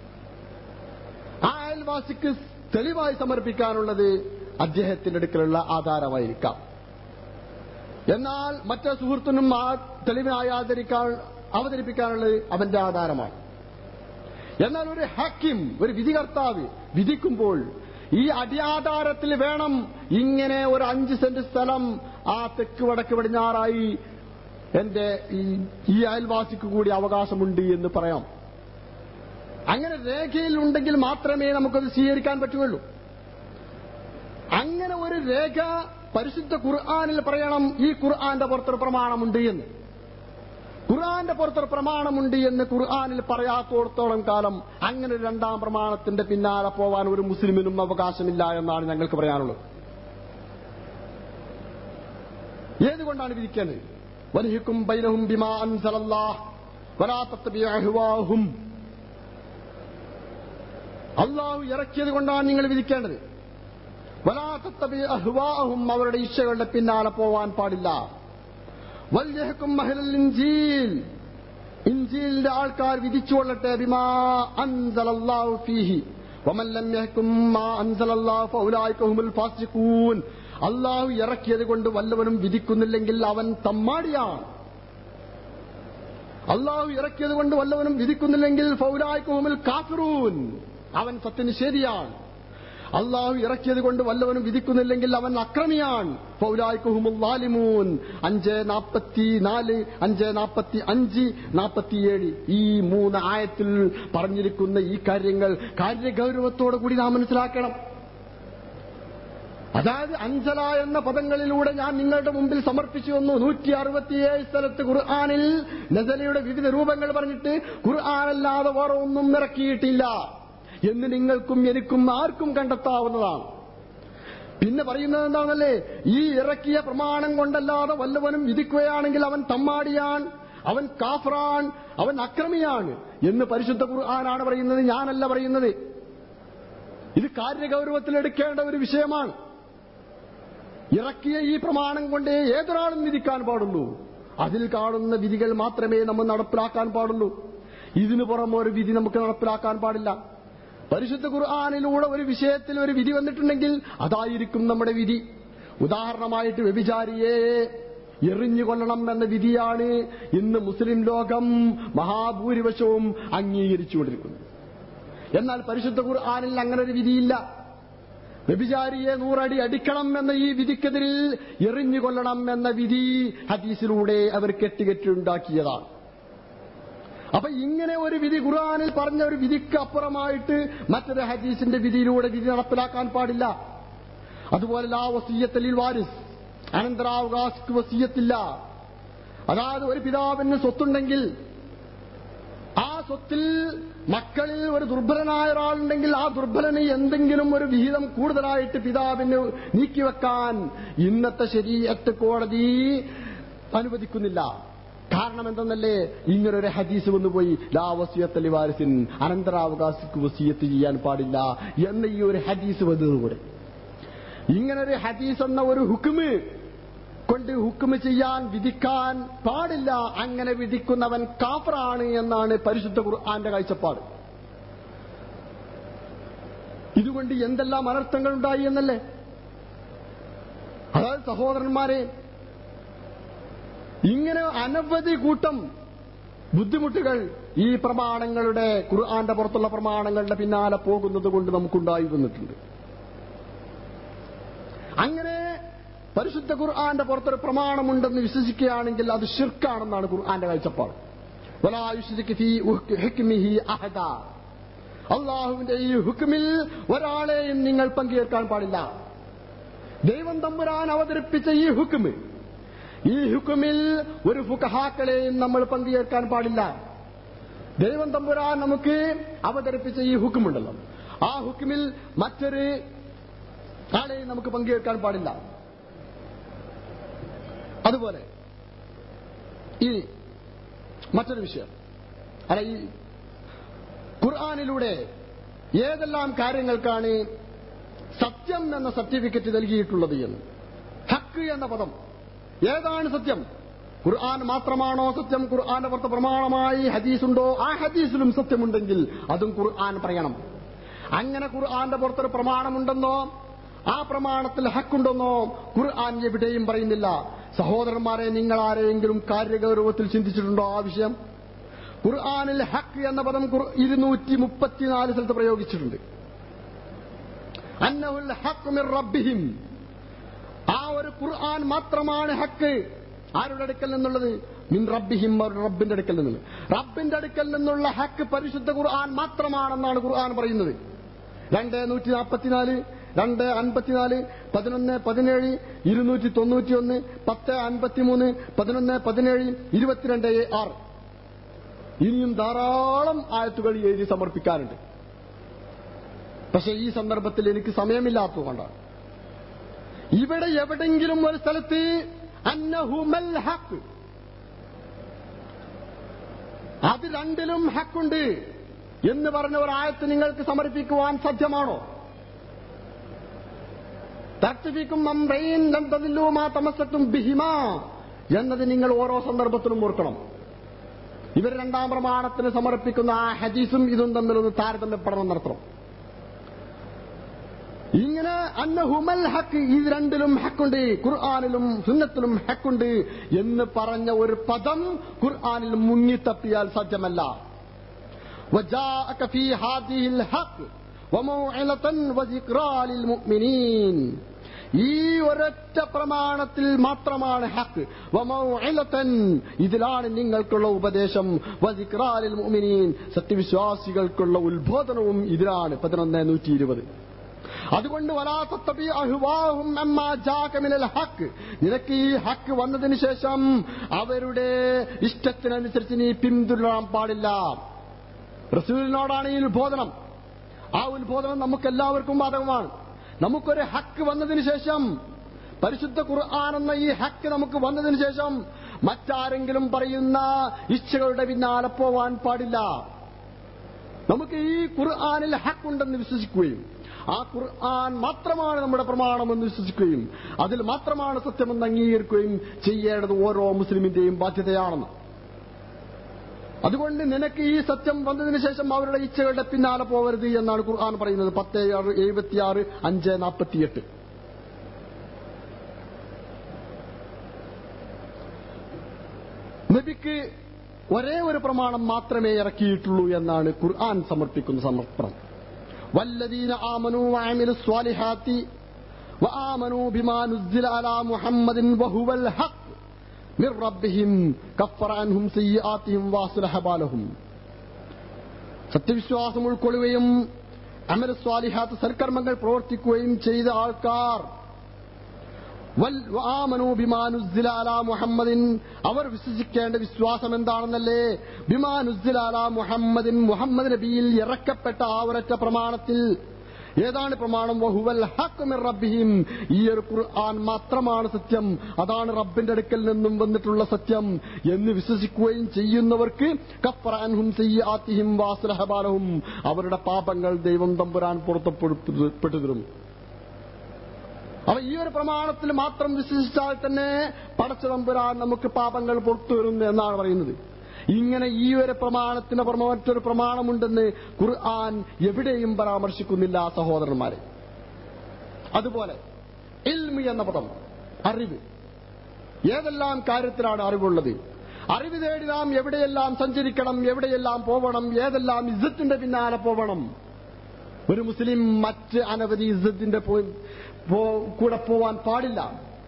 ആ അയൽവാസിക്ക് തെളിവായി സമർപ്പിക്കാനുള്ളത് അദ്ദേഹത്തിന്റെ അടുക്കലുള്ള ആധാരമായിരിക്കാം എന്നാൽ മറ്റേ സുഹൃത്തിനും ആ തെളിവിനായി ആദരിക്കാൻ അവതരിപ്പിക്കാനുള്ളത് അവന്റെ ആധാരമാണ് എന്നാൽ ഒരു ഹക്കിം ഒരു വിധികർത്താവ് വിധിക്കുമ്പോൾ ഈ അടിയാധാരത്തിൽ വേണം ഇങ്ങനെ ഒരു അഞ്ച് സെന്റ് സ്ഥലം ആ തെക്ക് വടക്ക് പടിഞ്ഞാറായി എന്റെ ഈ- ഈ അയൽവാസിക്ക് കൂടി അവകാശമുണ്ട് എന്ന് പറയാം അങ്ങനെ രേഖയിൽ ഉണ്ടെങ്കിൽ മാത്രമേ നമുക്കത് സ്വീകരിക്കാൻ പറ്റുകയുള്ളൂ അങ്ങനെ ഒരു രേഖ പരിശുദ്ധ ഖുർആാനിൽ പറയണം ഈ ഖുർആന്റെ പുറത്തൊരു പ്രമാണമുണ്ട് എന്ന് ഖുർആന്റെ പുറത്തൊരു പ്രമാണമുണ്ട് എന്ന് ഖുർആാനിൽ പറയാത്തോടത്തോളം കാലം അങ്ങനെ ഒരു രണ്ടാം പ്രമാണത്തിന്റെ പിന്നാലെ പോവാൻ ഒരു മുസ്ലിമിനും അവകാശമില്ല എന്നാണ് ഞങ്ങൾക്ക് പറയാനുള്ളത് ഏതുകൊണ്ടാണ് വിധിക്കേണ്ടത് വലഹിക്കും ബൈനഹും ബിമാ അൻസലല്ലാഹ് വലാ തത്തബിഅ അഹ്വാഹും അള്ളാഹു ഇറക്കിയത് കൊണ്ടാണ് നിങ്ങൾ വിധിക്കേണ്ടത് വലാ തത്തബിഅ അഹ്വാഹും അവരുടെ ഇച്ഛകളുടെ പിന്നാലെ പോവാൻ പാടില്ല വല്യഹക്കും മഹലൽ ഇൻജീൽ ഇൻജീലിന്റെ ആൾക്കാർ വിധിച്ചുകൊള്ളട്ടെ ബിമാ അൻസലല്ലാഹു ഫീഹി വമൻ ലം യഹ്കും മാ അൻസലല്ലാഹു ഫൗലായിക ഹുമുൽ ഫാസിഖൂൻ അള്ളാഹു ഇറക്കിയത് കൊണ്ട് വല്ലവനും വിധിക്കുന്നില്ലെങ്കിൽ അവൻ തമ്മാടിയാണ് അള്ളാഹു ഇറക്കിയത് കൊണ്ട് വല്ലവനും വിധിക്കുന്നില്ലെങ്കിൽ ഫൗലായിക ഹുമുൽ കാഫിറൂൻ അവൻ സത്യനിഷേധിയാണ് അള്ളാഹു ഇറക്കിയത് കൊണ്ട് വല്ലവനും വിധിക്കുന്നില്ലെങ്കിൽ അവൻ അക്രമിയാണ് ഫൗലായിക്കുഹുമുല്ലാലിമൂൻ അഞ്ച് നാൽപ്പത്തി നാല് അഞ്ച് നാൽപ്പത്തി അഞ്ച് നാൽപ്പത്തിയേഴ് ഈ മൂന്ന് ആയത്തിൽ പറഞ്ഞിരിക്കുന്ന ഈ കാര്യങ്ങൾ കാര്യഗൗരവത്തോടു കൂടി നാം മനസ്സിലാക്കണം അതായത് അഞ്ചല എന്ന പദങ്ങളിലൂടെ ഞാൻ നിങ്ങളുടെ മുമ്പിൽ സമർപ്പിച്ചു വന്നു നൂറ്റി അറുപത്തിയേഴ് സ്ഥലത്ത് ഖുർആാനിൽ നസലയുടെ വിവിധ രൂപങ്ങൾ പറഞ്ഞിട്ട് ഖുർആാനല്ലാതെ വേറെ ഒന്നും ഇറക്കിയിട്ടില്ല എന്ന് നിങ്ങൾക്കും എനിക്കും ആർക്കും കണ്ടെത്താവുന്നതാണ് പിന്നെ പറയുന്നത് എന്താണല്ലേ ഈ ഇറക്കിയ പ്രമാണം കൊണ്ടല്ലാതെ വല്ലവനും വിധിക്കുകയാണെങ്കിൽ അവൻ തമ്മാടിയാൻ അവൻ കാഫറാൻ അവൻ അക്രമിയാണ് എന്ന് പരിശുദ്ധ ഖുർആനാണ് പറയുന്നത് ഞാനല്ല പറയുന്നത് ഇത് കാര്യഗൗരവത്തിലെടുക്കേണ്ട ഒരു വിഷയമാണ് ഇറക്കിയ ഈ പ്രമാണം കൊണ്ട് ഏതൊരാളും വിധിക്കാൻ പാടുള്ളൂ അതിൽ കാണുന്ന വിധികൾ മാത്രമേ നമ്മൾ നടപ്പിലാക്കാൻ പാടുള്ളൂ ഇതിനു പുറമെ ഒരു വിധി നമുക്ക് നടപ്പിലാക്കാൻ പാടില്ല പരിശുദ്ധ ഖുർആാനിലൂടെ ഒരു വിഷയത്തിൽ ഒരു വിധി വന്നിട്ടുണ്ടെങ്കിൽ അതായിരിക്കും നമ്മുടെ വിധി ഉദാഹരണമായിട്ട് വ്യഭിചാരിയെ എറിഞ്ഞുകൊള്ളണം എന്ന വിധിയാണ് ഇന്ന് മുസ്ലിം ലോകം മഹാഭൂരിപക്ഷവും അംഗീകരിച്ചുകൊണ്ടിരിക്കുന്നത് എന്നാൽ പരിശുദ്ധ ഖുർആാനിൽ അങ്ങനെ ഒരു വിധിയില്ല വ്യഭിചാരിയെ നൂറടി അടിക്കണം എന്ന ഈ വിധിക്കെതിരിൽ എറിഞ്ഞുകൊള്ളണം എന്ന വിധി ഹദീസിലൂടെ അവർ കെട്ടുകെട്ടുണ്ടാക്കിയതാണ് അപ്പൊ ഇങ്ങനെ ഒരു വിധി ഖുർആാനിൽ പറഞ്ഞ ഒരു വിധിക്ക് അപ്പുറമായിട്ട് മറ്റൊരു ഹദീസിന്റെ വിധിയിലൂടെ വിധി നടപ്പിലാക്കാൻ പാടില്ല അതുപോലെ ലാ വസീയത്തലിൽ വാരിസ് അനന്തരാവകാശിക്ക് വസീയത്തില്ല അതായത് ഒരു പിതാവിന് സ്വത്തുണ്ടെങ്കിൽ ആ സ്വത്തിൽ മക്കളിൽ ഒരു ദുർബലനായ ഒരാളുണ്ടെങ്കിൽ ആ ദുർബലന് എന്തെങ്കിലും ഒരു വിഹിതം കൂടുതലായിട്ട് പിതാവിന് നീക്കിവെക്കാൻ ഇന്നത്തെ ശരീരത്ത് കോടതി അനുവദിക്കുന്നില്ല കാരണം എന്തെന്നല്ലേ ഇങ്ങനൊരു ഹദീസ് വന്നുപോയി ലാ വസിയത്തലി വാരിസിൻ അനന്തരാവകാശിക്ക് വസീയത്ത് ചെയ്യാൻ പാടില്ല എന്ന ഈ ഒരു ഹദീസ് വന്നതുകൂടെ ഇങ്ങനൊരു ഹദീസ് എന്ന ഒരു ഹുക്കുമ് കൊണ്ട് ഹുക്കുമ് ചെയ്യാൻ വിധിക്കാൻ പാടില്ല അങ്ങനെ വിധിക്കുന്നവൻ കാഫറാണ് എന്നാണ് പരിശുദ്ധ ഖുർആന്റെ കാഴ്ചപ്പാട് ഇതുകൊണ്ട് എന്തെല്ലാം അനർത്ഥങ്ങൾ ഉണ്ടായി എന്നല്ലേ അതായത് സഹോദരന്മാരെ ഇങ്ങനെ അനവധി കൂട്ടം ബുദ്ധിമുട്ടുകൾ ഈ പ്രമാണങ്ങളുടെ ഖുർആന്റെ പുറത്തുള്ള പ്രമാണങ്ങളുടെ പിന്നാലെ പോകുന്നത് കൊണ്ട് നമുക്കുണ്ടായി വന്നിട്ടുണ്ട് അങ്ങനെ പരിശുദ്ധ ഖുർആന്റെ പുറത്തൊരു പ്രമാണമുണ്ടെന്ന് വിശ്വസിക്കുകയാണെങ്കിൽ അത് ഷിർക്കാണെന്നാണ് ഖുർആന്റെ കാഴ്ചപ്പാട് വലാ യുശ്രിക് ഫീ ഹുക്മിഹി അഹദ അള്ളാഹുവിന്റെ ഈ ഹുക്മിൽ ഒരാളെയും നിങ്ങൾ പങ്കുചേർക്കാൻ പാടില്ല ദൈവം തമ്പുരാൻ അവതരിപ്പിച്ച ഈ ഹുക്മ് ഈ ഹുക്കുമിൽ ഒരു ഫുഖഹാക്കളെയും നമ്മൾ പങ്കുചേർക്കാൻ പാടില്ല ദൈവം തമ്പുരാൻ നമുക്ക് അവതരിപ്പിച്ച ഈ ഹുക്കുമുണ്ടല്ലോ ആ ഹുക്കുമിൽ മറ്റൊരു ആളെയും നമുക്ക് പങ്കുവെക്കാൻ പാടില്ല അതുപോലെ ഇനി മറ്റൊരു വിഷയം അല്ല ഈ ഖുർആാനിലൂടെ ഏതെല്ലാം കാര്യങ്ങൾക്കാണ് സത്യം എന്ന സർട്ടിഫിക്കറ്റ് നൽകിയിട്ടുള്ളത് എന്ന് ഹക്ക് എന്ന പദം ഏതാണ് സത്യം ഖുർആൻ മാത്രമാണോ സത്യം ഖുർആന്റെ പുറത്ത് പ്രമാണമായി ഹദീസുണ്ടോ ആ ഹദീസിലും സത്യമുണ്ടെങ്കിൽ അതും ഖുർആൻ പറയണം അങ്ങനെ ഖുർആന്റെ പുറത്തൊരു പ്രമാണമുണ്ടെന്നോ ആ പ്രമാണത്തിൽ ഹക്കുണ്ടെന്നോ ഖുർആൻ എവിടെയും പറയുന്നില്ല സഹോദരന്മാരെ നിങ്ങൾ ആരെയെങ്കിലും കാര്യഗൗരവത്തിൽ ചിന്തിച്ചിട്ടുണ്ടോ ആ വിഷയം ഖുർആാനിൽ ഹക്ക് എന്ന പദം ഇരുന്നൂറ്റി മുപ്പത്തിനാല് സ്ഥലത്ത് പ്രയോഗിച്ചിട്ടുണ്ട് അന്നഹുൽ ഹക്ക് മിർ റബ്ബിഹിം ആ ഒരു ഖുർആൻ മാത്രമാണ് ഹക്ക് ആരുടെ അടുക്കൽ നിന്നുള്ളത് മിൻ റബ്ബിഹിം അവരുടെ റബ്ബിന്റെ അടുക്കൽ നിന്നുള്ളത് റബ്ബിന്റെ അടുക്കൽ നിന്നുള്ള ഹക്ക് പരിശുദ്ധ ഖുർആൻ മാത്രമാണെന്നാണ് ഖുർആൻ പറയുന്നത് രണ്ട് നൂറ്റി നാൽപ്പത്തിനാല് രണ്ട് അൻപത്തിനാല് പതിനൊന്ന് പതിനേഴ് ഇരുന്നൂറ്റി തൊണ്ണൂറ്റിയൊന്ന് പത്ത് അൻപത്തിമൂന്ന് പതിനൊന്ന് പതിനേഴ് ഇരുപത്തിരണ്ട് ആറ് ഇനിയും ധാരാളം ആയത്തുകൾ എഴുതി സമർപ്പിക്കാനുണ്ട് പക്ഷെ ഈ സന്ദർഭത്തിൽ എനിക്ക് സമയമില്ലാത്തതുകൊണ്ടാണ് ഇവിടെ എവിടെങ്കിലും ഒരു സ്ഥലത്ത് അന്നഹുമൽ ഹക്ക് അത് രണ്ടിലും ഹക്കുണ്ട് എന്ന് പറഞ്ഞ ഒരു ആയത്ത് നിങ്ങൾക്ക് സമർപ്പിക്കുവാൻ സാധ്യമാണോ തർത്തിഫിക്കും അംറൈൻ ലം തദില്ലുമാ തമസ്സത്തും ബിഹിമാ എന്നത് നിങ്ങൾ ഓരോ സന്ദർഭത്തിലും ഓർക്കണം ഇവർ രണ്ടാം പ്രമാണത്തിന് സമർപ്പിക്കുന്ന ആ ഹദീസും ഇതും തമ്മിലൊന്ന് താരതമ്യപ്പെടണം നടത്തണം ഇങ്ങനെ അന്നഹുമൽ ഹക്ക് ഇത് രണ്ടിലും ഹക്കുണ്ട് ഖുർആാനിലും സുന്നത്തിലും ഹക്കുണ്ട് എന്ന് പറഞ്ഞ ഒരു പദം ഖുർആാനിൽ മുങ്ങിത്തപ്പിയാൽ സാധ്യമല്ല وجاءك في هذه الحق وموعظة وذكرى للمؤمنين ഈ ഒരൊറ്റ പ്രമാണത്തിൽ മാത്രമാണ് ഹക്ക് വമൗഇലതൻ ഇതിലാണ് നിങ്ങൾക്കുള്ള ഉപദേശം വസിക്രാലിൽ മുഅ്മിനീൻ സത്യവിശ്വാസികൾക്കുള്ള ഉത്ബോധനവും ഇതിലാണ് പതിനൊന്ന് നൂറ്റി ഇരുപത് അതുകൊണ്ട് വലാത്തബി അഹ്വാഹും അമ്മാ ജാക മിനൽ ഹക്ക് നിനക്ക് ഈ ഹക്ക് വന്നതിന് ശേഷം അവരുടെ ഇഷ്ടത്തിനനുസരിച്ച് നീ പിന്തുടരാൻ പാടില്ല റസൂലിനോടാണ് ഈ ഉത്ബോധനം ആ ഉത്ബോധനം നമുക്ക് എല്ലാവർക്കും ബാധകമാണ് നമുക്കൊരു ഹക്ക് വന്നതിന് ശേഷം പരിശുദ്ധ ഖുർആൻ എന്ന ഈ ഹക്ക് നമുക്ക് വന്നതിന് ശേഷം മറ്റാരെങ്കിലും പറയുന്ന ഇച്ഛകളുടെ പിന്നാലെ പോവാൻ പാടില്ല നമുക്ക് ഈ ഖുർആാനിൽ ഹക്കുണ്ടെന്ന് വിശ്വസിക്കുകയും ആ ഖുർആൻ മാത്രമാണ് നമ്മുടെ പ്രമാണമെന്ന് വിശ്വസിക്കുകയും അതിൽ മാത്രമാണ് സത്യമെന്ന് അംഗീകരിക്കുകയും ചെയ്യേണ്ടത് ഓരോ മുസ്ലിമിന്റെയും ബാധ്യതയാണെന്ന് അതുകൊണ്ട് നിനക്ക് ഈ സത്യം വന്നതിന് ശേഷം അവരുടെ ഇച്ഛകളുടെ പിന്നാലെ പോകരുത് എന്നാണ് ഖുർആൻ പറയുന്നത് പത്ത് ആറ് എഴുപത്തിയാറ് അഞ്ച് നാൽപ്പത്തിയെട്ട് നബിക്ക് ഒരേ ഒരു പ്രമാണം മാത്രമേ ഇറക്കിയിട്ടുള്ളൂ എന്നാണ് ഖുർആൻ സമർപ്പിക്കുന്ന സമർപ്പണം വല്ലദീന ആമനു വഅമിലു സ്വാലിഹാത്തി وآمنوا بما نزل على محمد وهو الحق من ربهم كفر عنهم سيئاتهم واصلح بالهم സത്യവിശ്വാസം ഉൾക്കൊള്ളുകയും അമല സ്വാലിഹാത്ത് സൽക്കർമ്മങ്ങൾ പ്രവർത്തിക്കുകയും ചെയ്ത ആൾക്കാർ മുഹമ്മദിൻ അവർ വിശ്വസിക്കേണ്ട വിശ്വാസം എന്താണെന്നല്ലേ ബിമാനുസ്ലാല മുഹമ്മദിൻ മുഹമ്മദ് നബിയിൽ ഇറക്കപ്പെട്ട ആ ഒരൊറ്റ പ്രമാണത്തിൽ ഏതാണ് പ്രമാണം വഹുവൽ ഹക്കുമിർ റബ്ബിഹിം ഈ ഒരു ഖുർആൻ മാത്രമാണ് സത്യം അതാണ് റബ്ബിന്റെ അടുക്കൽ നിന്നും വന്നിട്ടുള്ള സത്യം എന്ന് വിശ്വസിക്കുകയും ചെയ്യുന്നവർക്ക് കഫറാൻഹും സയ്യാത്തിഹിം വാസുലഹബാലഹും അവരുടെ പാപങ്ങൾ ദൈവം തമ്പുരാൻ പുറത്തപ്പെട്ടു തരും അവ ഈ ഒരു പ്രമാണത്തിൽ മാത്രം വിശ്വസിച്ചാൽ തന്നെ പടച്ച തമ്പുരാൻ നമുക്ക് പാപങ്ങൾ പുറത്തു വരുന്നു എന്നാണ് പറയുന്നത് ഇങ്ങനെ ഈ ഒരു പ്രമാണത്തിന് മറ്റൊരു പ്രമാണമുണ്ടെന്ന് ഖുർആൻ എവിടെയും പരാമർശിക്കുന്നില്ല സഹോദരന്മാരെ അതുപോലെ ഇൽമി എന്ന പദം അറിവ് ഏതെല്ലാം കാര്യത്തിലാണ് അറിവുള്ളത് അറിവ് തേടി നാം എവിടെയെല്ലാം സഞ്ചരിക്കണം എവിടെയെല്ലാം പോവണം ഏതെല്ലാം ഇസ്സത്തിന്റെ പിന്നാലെ പോവണം ഒരു മുസ്ലിം മറ്റ് അനവധി ഇസ്സത്തിന്റെ കൂടെ പോവാൻ പാടില്ല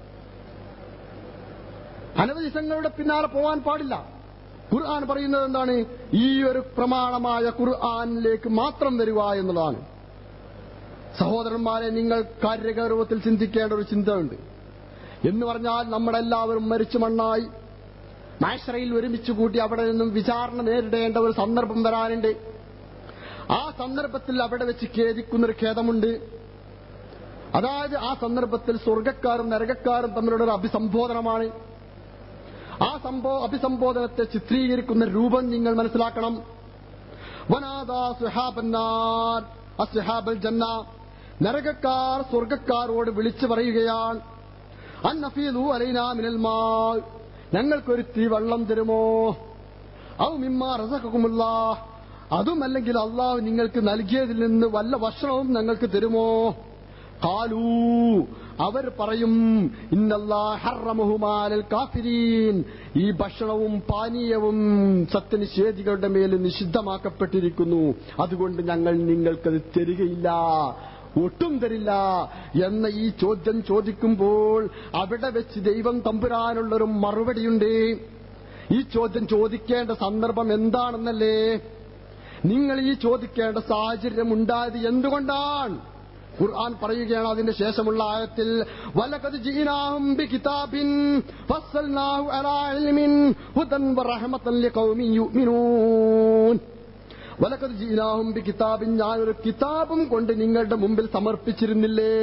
അനവധി ഇസങ്ങളുടെ പിന്നാലെ പോവാൻ പാടില്ല ഖുർആൻ പറയുന്നത് എന്താണ് ഈ ഒരു പ്രമാണമായ ഖുർആനിലേക്ക് മാത്രം വരിക എന്നുള്ളതാണ് സഹോദരന്മാരെ നിങ്ങൾ കാര്യഗൗരവത്തിൽ ചിന്തിക്കേണ്ട ഒരു ചിന്തയുണ്ട് എന്ന് പറഞ്ഞാൽ നമ്മളെല്ലാവരും മരിച്ചു മണ്ണായി മാഷറയിൽ ഒരുമിച്ച് കൂട്ടി അവിടെ നിന്നും വിചാരണ നേരിടേണ്ട ഒരു സന്ദർഭം വരാനുണ്ട് ആ സന്ദർഭത്തിൽ അവിടെ വെച്ച് ഖേദിക്കുന്നൊരു ഖേദമുണ്ട് അതായത് ആ സന്ദർഭത്തിൽ സ്വർഗക്കാരും നരകക്കാരും തമ്മിലുള്ള ഒരു അഭിസംബോധനമാണ് ആ സംഭവ അഭിസംബോധനത്തെ ചിത്രീകരിക്കുന്ന രൂപം നിങ്ങൾ മനസ്സിലാക്കണം വനാദാ സുഹാബന്നാർ അസ്ഹാബൽ ജന്ന നരകക്കാർ സ്വർഗക്കാരോട് വിളിച്ചു പറയുകയാണ് അന്നഫീദു അലൈനാ മിനൽ മാ ഞങ്ങൾക്കൊരു തീ വെള്ളം തരുമോ ഔ മിമ്മ റസഖക്കുമുള്ള അതുമല്ലെങ്കിൽ അള്ളാഹു നിങ്ങൾക്ക് നൽകിയതിൽ നിന്ന് വല്ല ഭക്ഷണവും ഞങ്ങൾക്ക് തരുമോ കാലൂ അവർ പറയും ഇന്നല്ലാഹറമുഹുമാലൽ കാഫിരീൻ ഈ ഭക്ഷണവും പാനീയവും സത്യനിഷേധികളുടെ മേൽ നിഷിദ്ധമാക്കപ്പെട്ടിരിക്കുന്നു അതുകൊണ്ട് ഞങ്ങൾ നിങ്ങൾക്കത് തരികയില്ല ഒട്ടും തരില്ല എന്ന ഈ ചോദ്യം ചോദിക്കുമ്പോൾ അവിടെ വെച്ച് ദൈവം തമ്പുരാനുള്ളൊരു മറുപടിയുണ്ട് ഈ ചോദ്യം ചോദിക്കേണ്ട സന്ദർഭം എന്താണെന്നല്ലേ നിങ്ങൾ ഈ ചോദിക്കേണ്ട സാഹചര്യം ഉണ്ടായത് എന്തുകൊണ്ടാണ് ഖുർആൻ പറയുകയാണ് അതിന്റെ ശേഷമുള്ള ആയത്തിൽ വലഖദ് ജീനാഹും ബികിതാബിൻ ഫസ്സൽനാഹു അലാ ഇൽമിൻ ഹുദൻ വറഹ്മതൻ ലിഖൗമിൻ യുഅ്മിനൂൻ വലഖദ് ജീനാഹും ബികിതാബിൻ ഞാൻ ഒരു കിതാബും കൊണ്ട് നിങ്ങളുടെ മുമ്പിൽ സമർപ്പിച്ചിരുന്നില്ലേ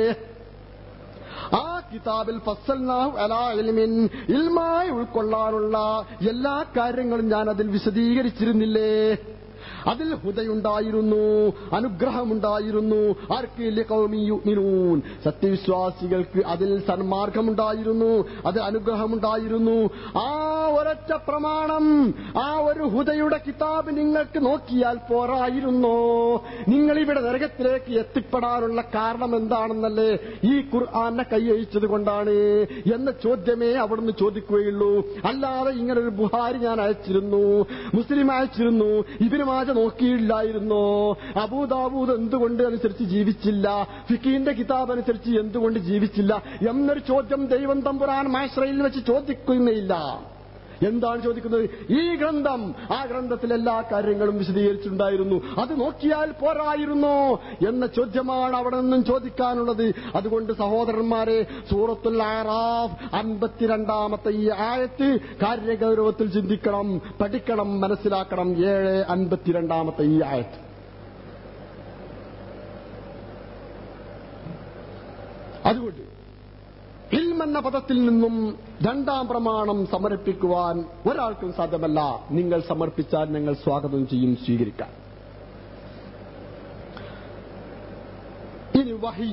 ആ കിതാബിൽ ഫസ്സൽനാഹു അലാ ഇൽമിൻ ഇൽമായി ഉൾക്കൊള്ളാനുള്ള എല്ലാ കാര്യങ്ങളും ഞാൻ അതിൽ വിശദീകരിച്ചിരുന്നില്ലേ അതിൽ ഹുദയുണ്ടായിരുന്നു അനുഗ്രഹമുണ്ടായിരുന്നു ആർക്ക് ലിഖൗമിയുമിനൂൻ സത്യവിശ്വാസികൾക്ക് അതിൽ സന്മാർഗമുണ്ടായിരുന്നു അത് അനുഗ്രഹമുണ്ടായിരുന്നു ആ ഒരൊറ്റ പ്രമാണം ആ ഒരു ഹുദയുടെ കിതാബ് നിങ്ങൾക്ക് നോക്കിയാൽ പോരായിരുന്നോ നിങ്ങൾ ഇവിടെ നരകത്തിലേക്ക് എത്തിപ്പെടാനുള്ള കാരണം എന്താണെന്നല്ലേ ഈ ഖുർആാനെ കൈയഴിച്ചത് കൊണ്ടാണ് എന്ന ചോദ്യമേ അവിടുന്ന് ചോദിക്കുകയുള്ളൂ അല്ലാതെ ഇങ്ങനെ ഒരു ബുഹാരി ഞാൻ അയച്ചിരുന്നു മുസ്ലിം അയച്ചിരുന്നു ഇബിന് മാജ നോക്കിയില്ലായിരുന്നോ അബൂദാബൂദ് എന്തുകൊണ്ട് അനുസരിച്ച് ജീവിച്ചില്ല ഫിക്കീന്റെ കിതാബ് അനുസരിച്ച് എന്തുകൊണ്ട് ജീവിച്ചില്ല എന്നൊരു ചോദ്യം ദൈവം തമ്പുരാൻ മാശ്രയിൽ വെച്ച് ചോദിക്കുന്നില്ല എന്താണ് ചോദിക്കുന്നത് ഈ ഗ്രന്ഥം ആ ഗ്രന്ഥത്തിൽ എല്ലാ കാര്യങ്ങളും വിശദീകരിച്ചിട്ടുണ്ടായിരുന്നു അത് നോക്കിയാൽ പോരായിരുന്നോ എന്ന ചോദ്യമാണ് അവിടെ നിന്നും ചോദിക്കാനുള്ളത് അതുകൊണ്ട് സഹോദരന്മാരെ സൂറത്തുൽ ആറാഫ് അൻപത്തിരണ്ടാമത്തെ ഈ ആയത്ത് കാര്യഗൗരവത്തിൽ ചിന്തിക്കണം പഠിക്കണം മനസ്സിലാക്കണം ഏഴ് അൻപത്തിരണ്ടാമത്തെ ഈ ആയത്ത് അതുകൊണ്ട് ഇൽമെന്ന പദത്തിൽ നിന്നും രണ്ടാം പ്രമാണം സമർപ്പിക്കുവാൻ ഒരാൾക്കും സാധ്യമല്ല നിങ്ങൾ സമർപ്പിച്ചാൽ ഞങ്ങൾ സ്വാഗതം ചെയ്യും സ്വീകരിക്കാൻ ഇനി വഹി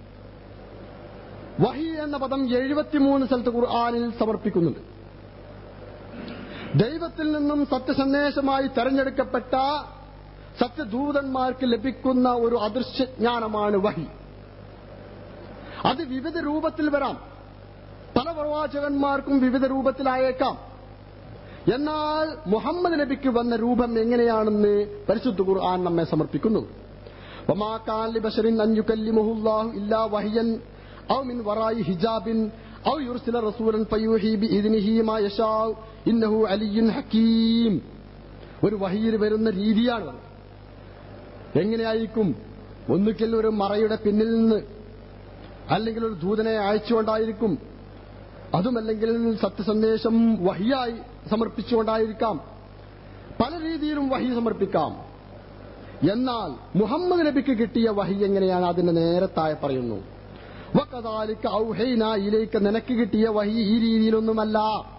വഹി എന്ന പദം എഴുപത്തിമൂന്ന് സ്ഥലത്ത് ഖുർആാനിൽ സമർപ്പിക്കുന്നുണ്ട് ദൈവത്തിൽ നിന്നും സത്യസന്ദേശമായി തെരഞ്ഞെടുക്കപ്പെട്ട സത്യദൂതന്മാർക്ക് ലഭിക്കുന്ന ഒരു അദൃശ്യജ്ഞാനമാണ് വഹി അത് വിവിധ രൂപത്തിൽ വരാം പല പ്രവാചകന്മാർക്കും വിവിധ രൂപത്തിലായേക്കാം എന്നാൽ മുഹമ്മദ് നബിക്ക് വന്ന രൂപം എങ്ങനെയാണെന്ന് പരിശുദ്ധ ഖുർആൻ നമ്മെ സമർപ്പിക്കുന്നു وما كان لبشر أن يكلمه الله إلا وحيا أو من وراء حجاب أو يرسل رسولا فيوحي بإذنه ما يشاء إنه علي حكيم ഒരു വഹിയിൽ വരുന്ന രീതിയാണ് എങ്ങനെയായിരിക്കും ഒന്നുകിൽ ഒരു മറയുടെ പിന്നിൽ നിന്ന് അല്ലെങ്കിൽ ഒരു ദൂതനെ അയച്ചുകൊണ്ടായിരിക്കും അതുമല്ലെങ്കിൽ സത്യസന്ദേശം വഹിയായി സമർപ്പിച്ചുകൊണ്ടായിരിക്കാം പല രീതിയിലും വഹി സമർപ്പിക്കാം എന്നാൽ മുഹമ്മദ് നബിക്ക് കിട്ടിയ വഹി എങ്ങനെയാണ് അതിന്റെ നേരത്തായ പറയുന്നു വക്കതാലിക്ക് ഔഹൈന ഇലേക്ക് നിനക്ക് കിട്ടിയ വഹി ഈ രീതിയിലൊന്നുമല്ല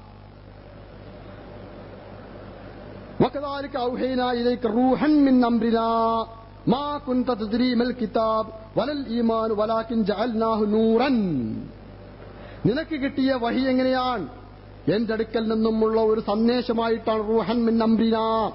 وكذلك أوحينا إليك روحا من أمرنا ما كنت تدري ما الكتاب ولا الإيمان ولكن جعلناه نورا നിനക്ക് കിട്ടിയ വഹി എങ്ങനെയാണ് എന്റെ അടുക്കൽ നിന്നുമുള്ള ഒരു സന്ദേശമായിട്ടാണ് റൂഹൻ മിൻ അംബ്രിന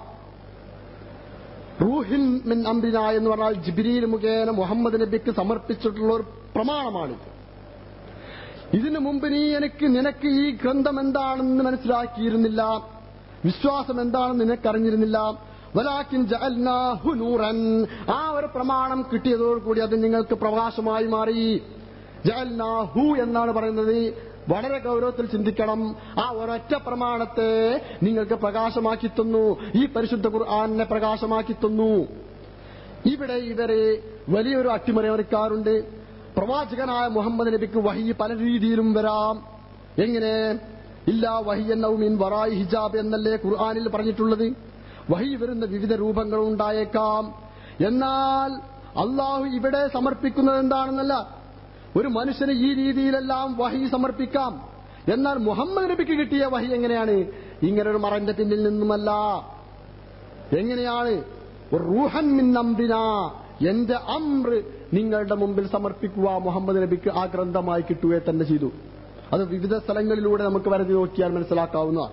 റൂഹിൻ മിൻ അംബ്രിന എന്ന് പറഞ്ഞാൽ ജിബിരിയിൽ മുഖേന മുഹമ്മദ് നബിക്ക് സമർപ്പിച്ചിട്ടുള്ള ഒരു പ്രമാണമാണിത് ഇതിനു മുമ്പ് നീ എനിക്ക് നിനക്ക് ഈ ഗ്രന്ഥം എന്താണെന്ന് മനസ്സിലാക്കിയിരുന്നില്ല വിശ്വാസം എന്താണെന്ന് നിനക്കറിഞ്ഞിരുന്നില്ല വലാക്കിൻ ജഅൽനാഹു നൂറൻ ആ ഒരു പ്രമാണം കിട്ടിയതോടുകൂടി അത് നിങ്ങൾക്ക് പ്രകാശമായി മാറി ജഅൽനാഹു എന്നാണ് പറയുന്നത് വളരെ ഗൗരവത്തിൽ ചിന്തിക്കണം ആ ഒരൊറ്റ പ്രമാണത്തെ നിങ്ങൾക്ക് പ്രകാശമാക്കി തന്നു ഈ പരിശുദ്ധ ഖുർആാനിനെ പ്രകാശമാക്കി തന്നു ഇവിടെ ഇവരെ വലിയൊരു അട്ടിമറിക്കാറുണ്ട് പ്രവാചകനായ മുഹമ്മദ് നബിക്ക് വഹി പല രീതിയിലും വരാം എങ്ങനെ ഇല്ല വഹി എന്നൗമീൻ വറായി ഹിജാബ് എന്നല്ലേ ഖുർആാനിൽ പറഞ്ഞിട്ടുള്ളത് വഹി വരുന്ന വിവിധ രൂപങ്ങൾ ഉണ്ടായേക്കാം എന്നാൽ അള്ളാഹു ഇവിടെ സമർപ്പിക്കുന്നത് എന്താണെന്നല്ല ഒരു മനുഷ്യന് ഈ രീതിയിലെല്ലാം വഹി സമർപ്പിക്കാം എന്നാൽ മുഹമ്മദ് നബിക്ക് കിട്ടിയ വഹി എങ്ങനെയാണ് ഇങ്ങനെ ഒരു മറന്റെ പിന്നിൽ നിന്നുമല്ല എങ്ങനെയാണ് റൂഹൻ മിൻ അംറിനാ എന്റെ അമ്ര നിങ്ങളുടെ മുമ്പിൽ സമർപ്പിക്കുക മുഹമ്മദ് നബിക്ക് ആ ഗ്രന്ഥമായി കിട്ടുകയെ തന്നെ ചെയ്തു അത് വിവിധ സ്ഥലങ്ങളിലൂടെ നമുക്ക് വരതി നോക്കിയാൽ മനസ്സിലാക്കാവുന്നതാണ്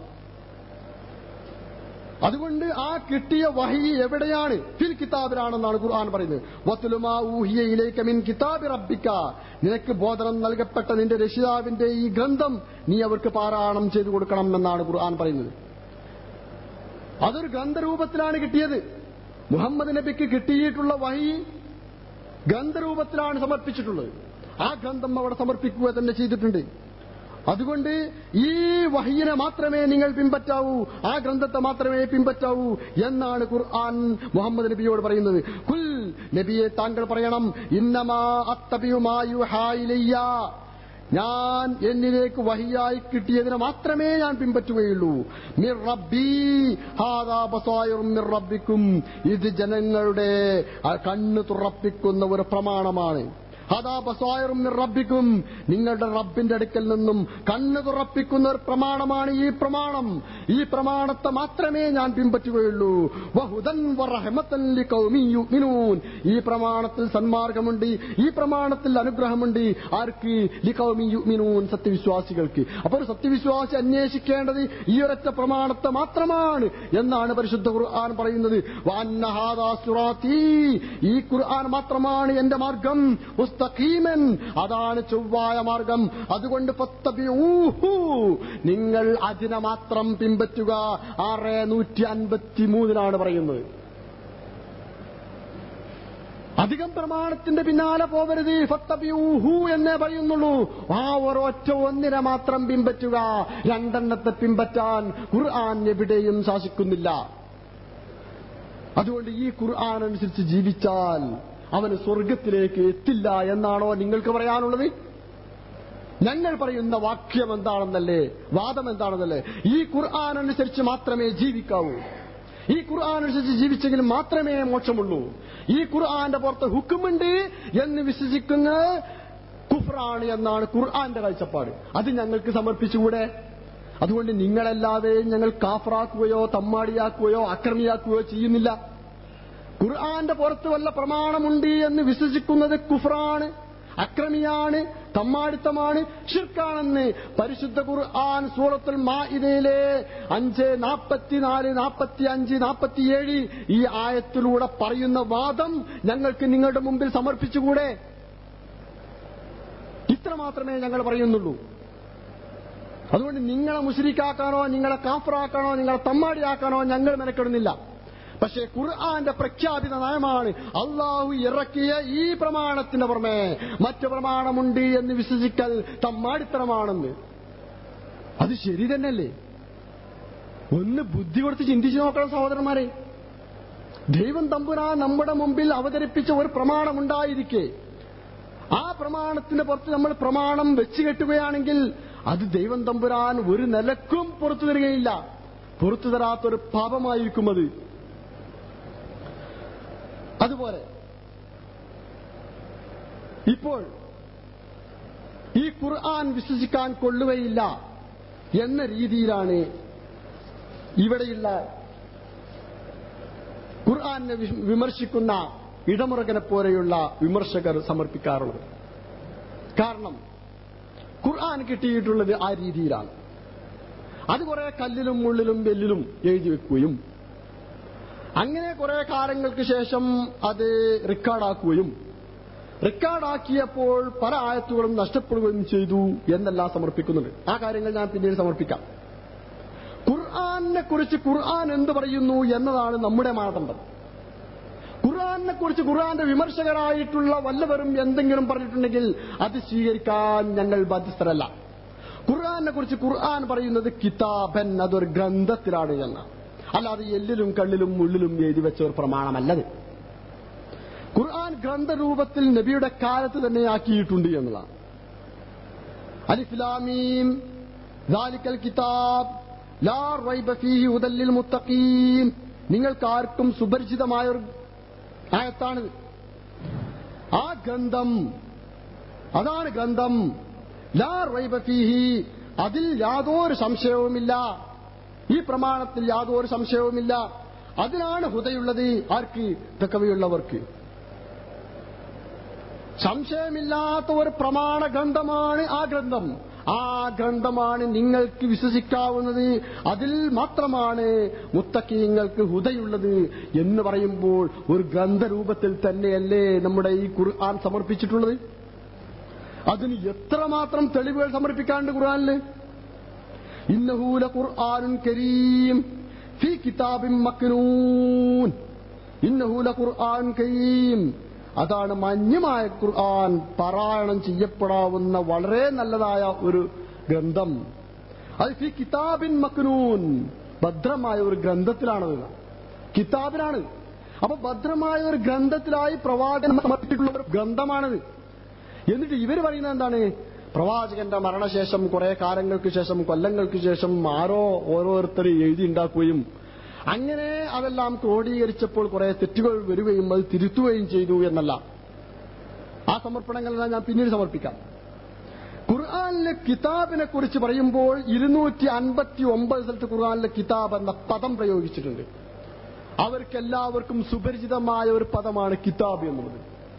അതുകൊണ്ട് ആ കിട്ടിയ വഹി എവിടെയാണ് ഫിൽ കിതാബിലാണെന്നാണ് ഖുർആൻ പറയുന്നത് വത്തുലുമാ ഊഹിയ ഇലൈക മിൻ കിതാബി റബ്ബിക നിനക്ക് ബോധനം നൽകപ്പെട്ട നിന്റെ രക്ഷിതാവിന്റെ ഈ ഗ്രന്ഥം നീ അവർക്ക് പാരായണം ചെയ്തു കൊടുക്കണം എന്നാണ് ഖുർആൻ പറയുന്നത് അതൊരു ഗ്രന്ഥരൂപത്തിലാണ് കിട്ടിയത് മുഹമ്മദ് നബിക്ക് കിട്ടിയിട്ടുള്ള വഹി ഗ്രന്ഥരൂപത്തിലാണ് സമർപ്പിച്ചിട്ടുള്ളത് ആ ഗ്രന്ഥം അവിടെ സമർപ്പിക്കുക തന്നെ ചെയ്തിട്ടുണ്ട് അതുകൊണ്ട് ഈ വഹിയിനെ മാത്രമേ നിങ്ങൾ പിൻപറ്റാവൂ ആ ഗ്രന്ഥത്തെ മാത്രമേ പിൻപറ്റാവൂ എന്നാണ് ഖുർആൻ മുഹമ്മദ് നബിയോട് പറയുന്നത് കുൽ നബിയെ താങ്കൾ പറയണം ഇന്നമാ അത്തബിയുമായുഹായിലയ്യ ഞാൻ എന്നിലേക്ക് വഹിയായി കിട്ടിയതിനെ മാത്രമേ ഞാൻ പിൻപറ്റുകയുള്ളൂ മിർ റബ്ബി ഹാദാ ബസായിറും മിർ റബ്ബിക്കും ഇത് ജനങ്ങളുടെ ആ കണ്ണ് തുറപ്പിക്കുന്ന ഒരു പ്രമാണമാണ് ഹദാ ബസായിറും മിർ റബ്ബിക്കും നിങ്ങളുടെ റബ്ബിന്റെ അടുക്കൽ നിന്നും കണ്ണ് തുറപ്പിക്കുന്ന ഒരു പ്രമാണമാണ് ഈ പ്രമാണം ഈ പ്രമാണത്തെ മാത്രമേ ഞാൻ പിൻപറ്റുകയുള്ളൂ വഹുദൻ വറഹമത്തൻ ലിഖൗമിൻ യുഅ്മിനൂൻ ഈ പ്രമാണത്തിൽ സന്മാർഗമുണ്ട് ഈ പ്രമാണത്തിൽ അനുഗ്രഹമുണ്ട് ആർക്ക് ലിഖൗമിൻ യുഅ്മിനൂൻ സത്യവിശ്വാസികൾക്ക് അപ്പോൾ ഒരു സത്യവിശ്വാസി അന്വേഷിക്കേണ്ടത് ഈ ഒരൊറ്റ പ്രമാണത്തെ മാത്രമാണ് എന്നാണ് പരിശുദ്ധ ഖുർആൻ പറയുന്നത് വഅന്ന ഹാദാ സിറാത്തീ ഈ ഖുർആൻ മാത്രമാണ് എന്റെ മാർഗം മുസ്തഖീമൻ അതാണ് ചൊവ്വായ മാർഗം അതുകൊണ്ട് ഫത്തബിഊഹു നിങ്ങൾ അതിനെ മാത്രം പിൻപറ്റുക ആറ് നൂറ്റി അൻപത്തി മൂന്നിലാണ് പറയുന്നത് അധികം പ്രമാണത്തിന്റെ പിന്നാലെ പോകരുത് ഫത്തബിഊഹു എന്നേ പറയുന്നുള്ളൂ ആ ഒരൊറ്റ ഒന്നിനെ മാത്രം പിൻപറ്റുക രണ്ടെണ്ണത്തെ പിൻപറ്റാൻ ഖുർആൻ എവിടെയും ശാസിക്കുന്നില്ല അതുകൊണ്ട് ഈ ഖുർആൻ അനുസരിച്ച് ജീവിച്ചാൽ അവന് സ്വർഗത്തിലേക്ക് എത്തില്ല എന്നാണോ നിങ്ങൾക്ക് പറയാനുള്ളത് ഞങ്ങൾ പറയുന്ന വാക്യം എന്താണെന്നല്ലേ വാദം എന്താണെന്നല്ലേ ഈ ഖുർആൻ അനുസരിച്ച് മാത്രമേ ജീവിക്കാവൂ ഈ ഖുർആൻ അനുസരിച്ച് ജീവിച്ചെങ്കിൽ മാത്രമേ മോക്ഷമുള്ളൂ ഈ ഖുർആന്റെ പുറത്ത് ഹുക്കുമുണ്ട് എന്ന് വിശ്വസിക്കുന്ന കുഫറാണ് എന്നാണ് ഖുർആന്റെ കാഴ്ചപ്പാട് അത് ഞങ്ങൾക്ക് സമർപ്പിച്ചുകൂടെ അതുകൊണ്ട് നിങ്ങളല്ലാതെ ഞങ്ങൾ കാഫറാക്കുകയോ തമ്മാടിയാക്കുകയോ അക്രമിയാക്കുകയോ ചെയ്യുന്നില്ല ഖുർആന്റെ പുറത്ത് വല്ല പ്രമാണമുണ്ട് എന്ന് വിശ്വസിക്കുന്നത് കുഫറാണ് അക്രമിയാണ് തമ്മാടിത്തമാണ് ഷിർക്കാണെന്ന് പരിശുദ്ധ ഖുർആൻ സൂറത്തുൽ മാഇദയിലെ അഞ്ച് നാൽപ്പത്തിനാല് നാൽപ്പത്തി അഞ്ച് നാൽപ്പത്തിയേഴ് ഈ ആയത്തിലൂടെ പറയുന്ന വാദം ഞങ്ങൾക്ക് നിങ്ങളുടെ മുമ്പിൽ സമർപ്പിച്ചുകൂടെ ഇത്ര മാത്രമേ ഞങ്ങൾ പറയുന്നുള്ളൂ അതുകൊണ്ട് നിങ്ങളെ മുസ്ലിക്കാക്കാനോ നിങ്ങളെ കാഫറാക്കാനോ നിങ്ങളെ തമ്മാടിയാക്കാനോ ഞങ്ങൾ മെനക്കെടുന്നില്ല പക്ഷേ ഖുർആന്റെ പ്രഖ്യാപിത നയമാണ് അള്ളാഹു ഇറക്കിയ ഈ പ്രമാണത്തിന് പുറമെ മറ്റു പ്രമാണമുണ്ട് എന്ന് വിശ്വസിക്കൽ തമ്മാടിത്തരമാണെന്ന് അത് ശരി തന്നെയല്ലേ ഒന്ന് ബുദ്ധി കൊടുത്ത് ചിന്തിച്ചു നോക്കണം സഹോദരന്മാരെ ദൈവം തമ്പുരാ നമ്മുടെ മുമ്പിൽ അവതരിപ്പിച്ച ഒരു പ്രമാണമുണ്ടായിരിക്കെ ആ പ്രമാണത്തിന്റെ പുറത്ത് നമ്മൾ പ്രമാണം വെച്ച് കെട്ടുകയാണെങ്കിൽ അത് ദൈവം തമ്പുരാൻ ഒരു നിലക്കും പുറത്തു തരികയില്ല പുറത്തു തരാത്തൊരു പാപമായിരിക്കും അത് അതുപോലെ ഇപ്പോൾ ഈ ഖുർആൻ വിശ്വസിക്കാൻ കൊള്ളുകയില്ല എന്ന രീതിയിലാണ് ഇവിടെയുള്ള ഖുർആനെ വിമർശിക്കുന്ന ഇടമുറകനെ പോലെയുള്ള വിമർശകർ സമർപ്പിക്കാറുള്ളത് കാരണം ഖുർആൻ കിട്ടിയിട്ടുള്ളത് ആ രീതിയിലാണ് അത് കുറെ കല്ലിലും മുള്ളിലും വെല്ലിലും എഴുതി വെക്കുകയും അങ്ങനെ കുറെ കാലങ്ങൾക്ക് ശേഷം അത് റെക്കോർഡാക്കുകയും റെക്കോർഡാക്കിയപ്പോൾ പല ആയത്തുകളും നഷ്ടപ്പെടുകയും ചെയ്തു എന്നെല്ലാം സമർപ്പിക്കുന്നുണ്ട് ആ കാര്യങ്ങൾ ഞാൻ പിന്നീട് സമർപ്പിക്കാം ഖുർആാനെ കുറിച്ച് ഖുർആൻ എന്ത് പറയുന്നു എന്നതാണ് നമ്മുടെ മാനദണ്ഡം ഖുർആാനെ കുറിച്ച് ഖുർആന്റെ വിമർശകരായിട്ടുള്ള വല്ലവരും എന്തെങ്കിലും പറഞ്ഞിട്ടുണ്ടെങ്കിൽ അത് സ്വീകരിക്കാൻ ഞങ്ങൾ ബാധ്യസ്ഥരല്ല ഖുർആാനെ കുറിച്ച് ഖുർആൻ പറയുന്നത് കിതാബൻ അതൊരു ഗ്രന്ഥത്തിലാണ് എന്ന് അല്ലാതെ എല്ലിലും കണ്ണിലും ഉള്ളിലും എഴുതി വെച്ച ഒരു പ്രമാണമല്ലത് ഖുർആൻ ഗ്രന്ഥരൂപത്തിൽ നബിയുടെ കാലത്ത് തന്നെ ആക്കിയിട്ടുണ്ട് എന്നതാണ് അലിഫ്ലാമീം ദാലിക്കൽ കിതാബ് ലാ റൈബ ഫീഹി ഹുദല്ലിൽ മുത്തഖീൻ നിങ്ങൾക്കാർക്കും സുപരിചിതമായ ഒരു ആയത്താണ് ആ ഗ്രന്ഥം അതാണ് ഗ്രന്ഥം ലാ റൈബ ഫീഹി അതിൽ യാതൊരു സംശയവുമില്ല ഈ പ്രമാണത്തിൽ യാതൊരു സംശയവുമില്ല അതിനാണ് ഹുദയുള്ളത് ആർക്ക് തക്കവയുള്ളവർക്ക് സംശയമില്ലാത്ത ഒരു പ്രമാണ ഗ്രന്ഥമാണ് ആ ഗ്രന്ഥം ആ ഗ്രന്ഥമാണ് നിങ്ങൾക്ക് വിശ്വസിക്കാവുന്നത് അതിൽ മാത്രമാണ് മുത്തക്കീങ്ങൾക്ക് ഹുദയുള്ളത് എന്ന് പറയുമ്പോൾ ഒരു ഗ്രന്ഥരൂപത്തിൽ തന്നെയല്ലേ നമ്മുടെ ഈ ഖുർആൻ സമർപ്പിച്ചിട്ടുള്ളത് അതിന് എത്രമാത്രം തെളിവുകൾ സമർപ്പിക്കാണ്ട് ഖുർആനില് ഇന്നഹൂല ഖുർആനുൻ കരീം ഫി കിതാബിൻ മക്നൂൻ ഇന്നഹൂല ഖുർആൻ കരീം അതാണ് മഞ്ഞമായ ഖുർആൻ പാരായണം ചെയ്യപ്പെടാവുന്ന വളരെ നല്ലതായ ഒരു ഗ്രന്ഥം അത് ഫി കിതാബിൻ മക്നൂൻ ഭദ്രമായ ഒരു ഗ്രന്ഥത്തിലാണത് കിതാബിനാണ് അപ്പൊ ഭദ്രമായ ഒരു ഗ്രന്ഥത്തിലായി പ്രവാചകൻ സമർപ്പിച്ചിട്ടുള്ള ഒരു ഗ്രന്ഥമാണത് എന്നിട്ട് ഇവർ പറയുന്നത് എന്താണ് പ്രവാചകന്റെ മരണശേഷം കുറെ കാലങ്ങൾക്ക് ശേഷം കൊല്ലങ്ങൾക്ക് ശേഷം ആരോ ഓരോരുത്തർ എഴുതി ഉണ്ടാക്കുകയും അങ്ങനെ അതെല്ലാം ക്രോഡീകരിച്ചപ്പോൾ കുറെ തെറ്റുകൾ വരികയും അത് തിരുത്തുകയും ചെയ്തു എന്നല്ല ആ സമർപ്പണങ്ങളെല്ലാം ഞാൻ പിന്നീട് സമർപ്പിക്കാം ഖുർആാനിലെ കിതാബിനെ കുറിച്ച് പറയുമ്പോൾ ഇരുന്നൂറ്റി അൻപത്തി ഒമ്പത് സ്ഥലത്ത് ഖുർആാനിലെ കിതാബ് എന്ന പദം പ്രയോഗിച്ചിട്ടുണ്ട് അവർക്കെല്ലാവർക്കും സുപരിചിതമായ ഒരു പദമാണ് കിതാബ് എന്നുള്ളത്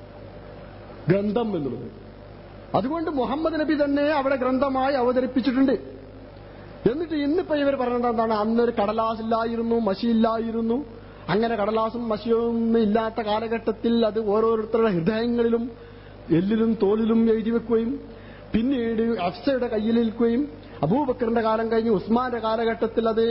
ഗ്രന്ഥം എന്നുള്ളത് അതുകൊണ്ട് മുഹമ്മദ് നബി തന്നെ അവിടെ ഗ്രന്ഥമായി അവതരിപ്പിച്ചിട്ടുണ്ട് എന്നിട്ട് ഇന്നിപ്പോ ഇവർ പറഞ്ഞത് എന്താണ് അന്നൊരു കടലാസില്ലായിരുന്നു മഷിയില്ലായിരുന്നു അങ്ങനെ കടലാസും മഷിയൊന്നും ഇല്ലാത്ത കാലഘട്ടത്തിൽ അത് ഓരോരുത്തരുടെ ഹൃദയങ്ങളിലും എല്ലിലും തോലിലും എഴുതി വെക്കുകയും പിന്നീട് അഫ്സയുടെ കയ്യിലിരിക്കുകയും അബൂബക്കറിന്റെ കാലം കഴിഞ്ഞ് ഉസ്മാന്റെ കാലഘട്ടത്തിൽ അത്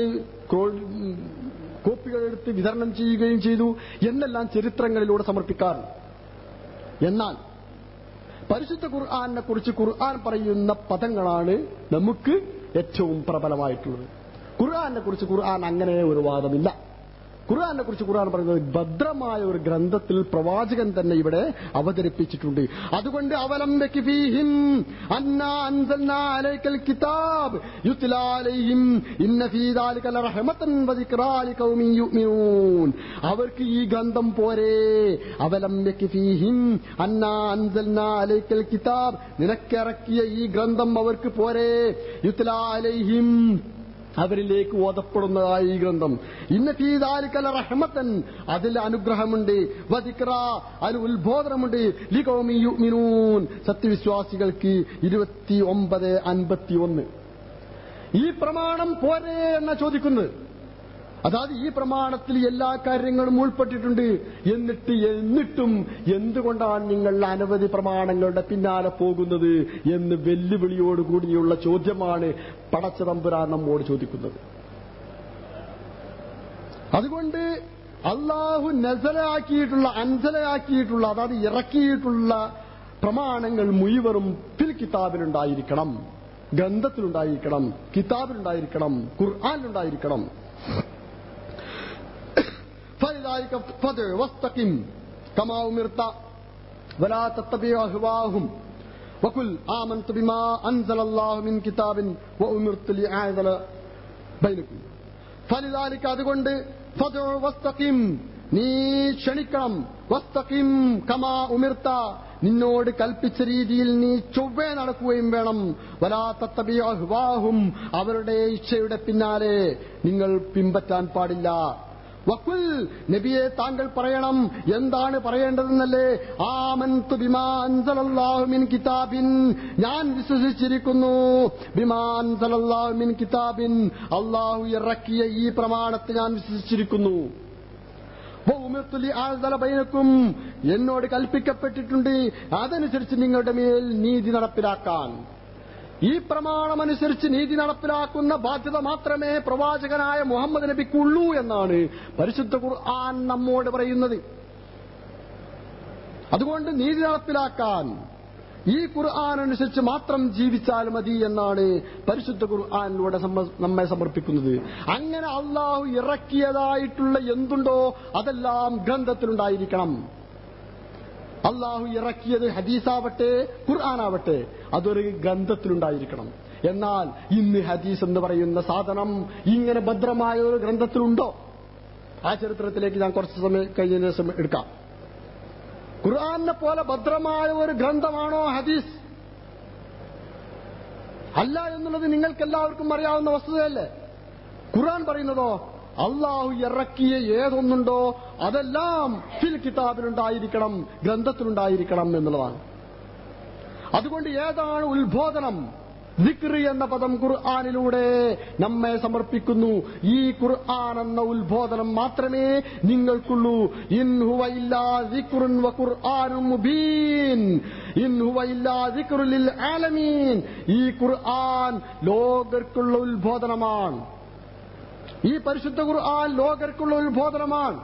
കോപ്പികൾ എടുത്ത് വിതരണം ചെയ്യുകയും ചെയ്തു എന്നെല്ലാം ചരിത്രങ്ങളിലൂടെ സമർപ്പിക്കാറുണ്ട് എന്നാൽ പരിശുദ്ധ ഖുർആാനെ കുറിച്ച് ഖുർആൻ പറയുന്ന പദങ്ങളാണ് നമുക്ക് ഏറ്റവും പ്രബലമായിട്ടുള്ളത് ഖുർആാനെ കുറിച്ച് ഖുർആൻ അങ്ങനെ ഒരു വാദമില്ല ഖുർആാനെ കുറിച്ച് ഖുർആൻ പറയുന്നത് ഭദ്രമായ ഒരു ഗ്രന്ഥത്തിൽ പ്രവാചകൻ തന്നെ ഇവിടെ അവതരിപ്പിച്ചിട്ടുണ്ട് അതുകൊണ്ട് അവലം ഫീഹിം അന്നാ അൻസൽനാ അലൈക്കൽ കിതാബ് യുത്ലാ അലൈഹിം ഇന്ന ഫീ ദാലിക ലറഹ്മതൻ വദിക്റാ ലിഖൗമിൻ യുഅ്മിനൂൻ അവർക്ക് ഈ ഗ്രന്ഥം പോരെ അവലം ഫീഹിം അന്നാ അൻസൽനാ അലൈക്കൽ കിതാബ് നിനക്കിറക്കിയ ഈ ഗ്രന്ഥം അവർക്ക് പോരെ യുത്ലാ അലൈഹിം അവരിലേക്ക് ഓതപ്പെടുന്നതായ ഈ ഗ്രന്ഥം ഇന്ന ഫീദാലിക്കല റഹ്മത്തൻ അതിൽ അനുഗ്രഹമുണ്ട് വദിക്ര അതിൽ ഉത്ബോധനമുണ്ട് ലികോമി യുമിനൂൻ സത്യവിശ്വാസികൾക്ക് ഇരുപത്തി ഒമ്പത് അൻപത്തി ഒന്ന് ഈ പ്രമാണം പോരെ എന്ന ചോദിക്കുന്നത് അതായത് ഈ പ്രമാണത്തിൽ എല്ലാ കാര്യങ്ങളും ഉൾപ്പെട്ടിട്ടുണ്ട് എന്നിട്ട് എന്നിട്ടും എന്തുകൊണ്ടാണ് നിങ്ങൾ അനവധി പ്രമാണങ്ങളുടെ പിന്നാലെ പോകുന്നത് എന്ന് വെല്ലുവിളിയോടുകൂടിയുള്ള ചോദ്യമാണ് പടച്ചതമ്പുരാൻ നമ്മോട് ചോദിക്കുന്നത് അതുകൊണ്ട് അള്ളാഹു നസലാക്കിയിട്ടുള്ള അൻസലയാക്കിയിട്ടുള്ള അതായത് ഇറക്കിയിട്ടുള്ള പ്രമാണങ്ങൾ മുഴുവനും ഫിൽ കിതാബിലുണ്ടായിരിക്കണം ഗ്രന്ഥത്തിലുണ്ടായിരിക്കണം കിതാബിലുണ്ടായിരിക്കണം ഖുർആാനിലുണ്ടായിരിക്കണം فلذلك فدع واستقم كما أمرت ولا تتبع أهواهم وقل آمنت بما أنزل الله من كتاب وأمرت لأعدل بينكم فلذلك അതുകൊണ്ട് فدع واستقم നീ ക്ഷണിക്കണം വസ്തഖിം കമാ ഉമിർത്ത നിന്നോട് കൽപ്പിച്ച രീതിയിൽ നീ ചൊവ്വേ നടക്കുകയും വേണം വലാ തത്തബിയാഹുവാഹും അവരുടെ ഇച്ഛയുടെ പിന്നാലെ നിങ്ങൾ പിമ്പറ്റാൻ പാടില്ല വക്കുൽ നബിയെ താങ്കൾ പറയണം എന്താണ് പറയേണ്ടതെന്നല്ലേ ആമന്തു ബിമാൻ മിൻ കിതാബിൻ ഞാൻ വിശ്വസിച്ചിരിക്കുന്നു ബിമാൻ മിൻ കിതാബിൻ അള്ളാഹു ഇറക്കിയ ഈ പ്രമാണത്തെ ഞാൻ വിശ്വസിച്ചിരിക്കുന്നു ബൈനക്കും എന്നോട് കൽപ്പിക്കപ്പെട്ടിട്ടുണ്ട് അതനുസരിച്ച് നിങ്ങളുടെ മേൽ നീതി നടപ്പിലാക്കാൻ ഈ പ്രമാണമനുസരിച്ച് നീതി നടപ്പിലാക്കുന്ന ബാധ്യത മാത്രമേ പ്രവാചകനായ മുഹമ്മദ് നബിക്കുള്ളൂ എന്നാണ് പരിശുദ്ധ ഖുർആൻ നമ്മോട് പറയുന്നത് അതുകൊണ്ട് നീതി നടപ്പിലാക്കാൻ ഈ ഖുർആൻ അനുസരിച്ച് മാത്രം ജീവിച്ചാൽ മതി എന്നാണ് പരിശുദ്ധ ഖുർആാനിലൂടെ നമ്മെ സമർപ്പിക്കുന്നത് അങ്ങനെ അള്ളാഹു ഇറക്കിയതായിട്ടുള്ള എന്തുണ്ടോ അതെല്ലാം ഗ്രന്ഥത്തിലുണ്ടായിരിക്കണം അള്ളാഹു ഇറക്കിയത് ഹദീസാവട്ടെ ഖുർആാനാവട്ടെ അതൊരു ഗ്രന്ഥത്തിലുണ്ടായിരിക്കണം എന്നാൽ ഇന്ന് ഹദീസ് എന്ന് പറയുന്ന സാധനം ഇങ്ങനെ ഭദ്രമായ ഒരു ഗ്രന്ഥത്തിലുണ്ടോ ആ ചരിത്രത്തിലേക്ക് ഞാൻ കുറച്ച് സമയം കഴിഞ്ഞ ശേഷം എടുക്കാം ഖുർആാനെ പോലെ ഭദ്രമായ ഒരു ഗ്രന്ഥമാണോ ഹദീസ് അല്ല എന്നുള്ളത് നിങ്ങൾക്ക് എല്ലാവർക്കും അറിയാവുന്ന വസ്തുതയല്ലേ ഖുർആൻ പറയുന്നതോ അള്ളാഹു ഇറക്കിയ ഏതൊന്നുണ്ടോ അതെല്ലാം ഫിൽ കിതാബിലുണ്ടായിരിക്കണം ഗ്രന്ഥത്തിലുണ്ടായിരിക്കണം എന്നുള്ളതാണ് അതുകൊണ്ട് ഏതാണ് ഉത്ബോധനം ദിക്ർ എന്ന പദം ഖുർആാനിലൂടെ നമ്മെ സമർപ്പിക്കുന്നു ഈ ഖുർആൻ എന്ന ഉത്ബോധനം മാത്രമേ നിങ്ങൾക്കുള്ളൂ ഇൻ ഹുവ ഇല്ലാ ദിക്റുൻ വ ഖുർആനും മുബീൻ ഇൻ ഹുവ ഇല്ലാ ദിക്റുൻ ലിൽ ആലമീൻ ഈ ഖുർആൻ ലോകർക്കുള്ള ഉത്ബോധനമാണ് ഈ പരിശുദ്ധ ഖുർആൻ ലോകർക്കുള്ള ഉത്ബോധനമാണ്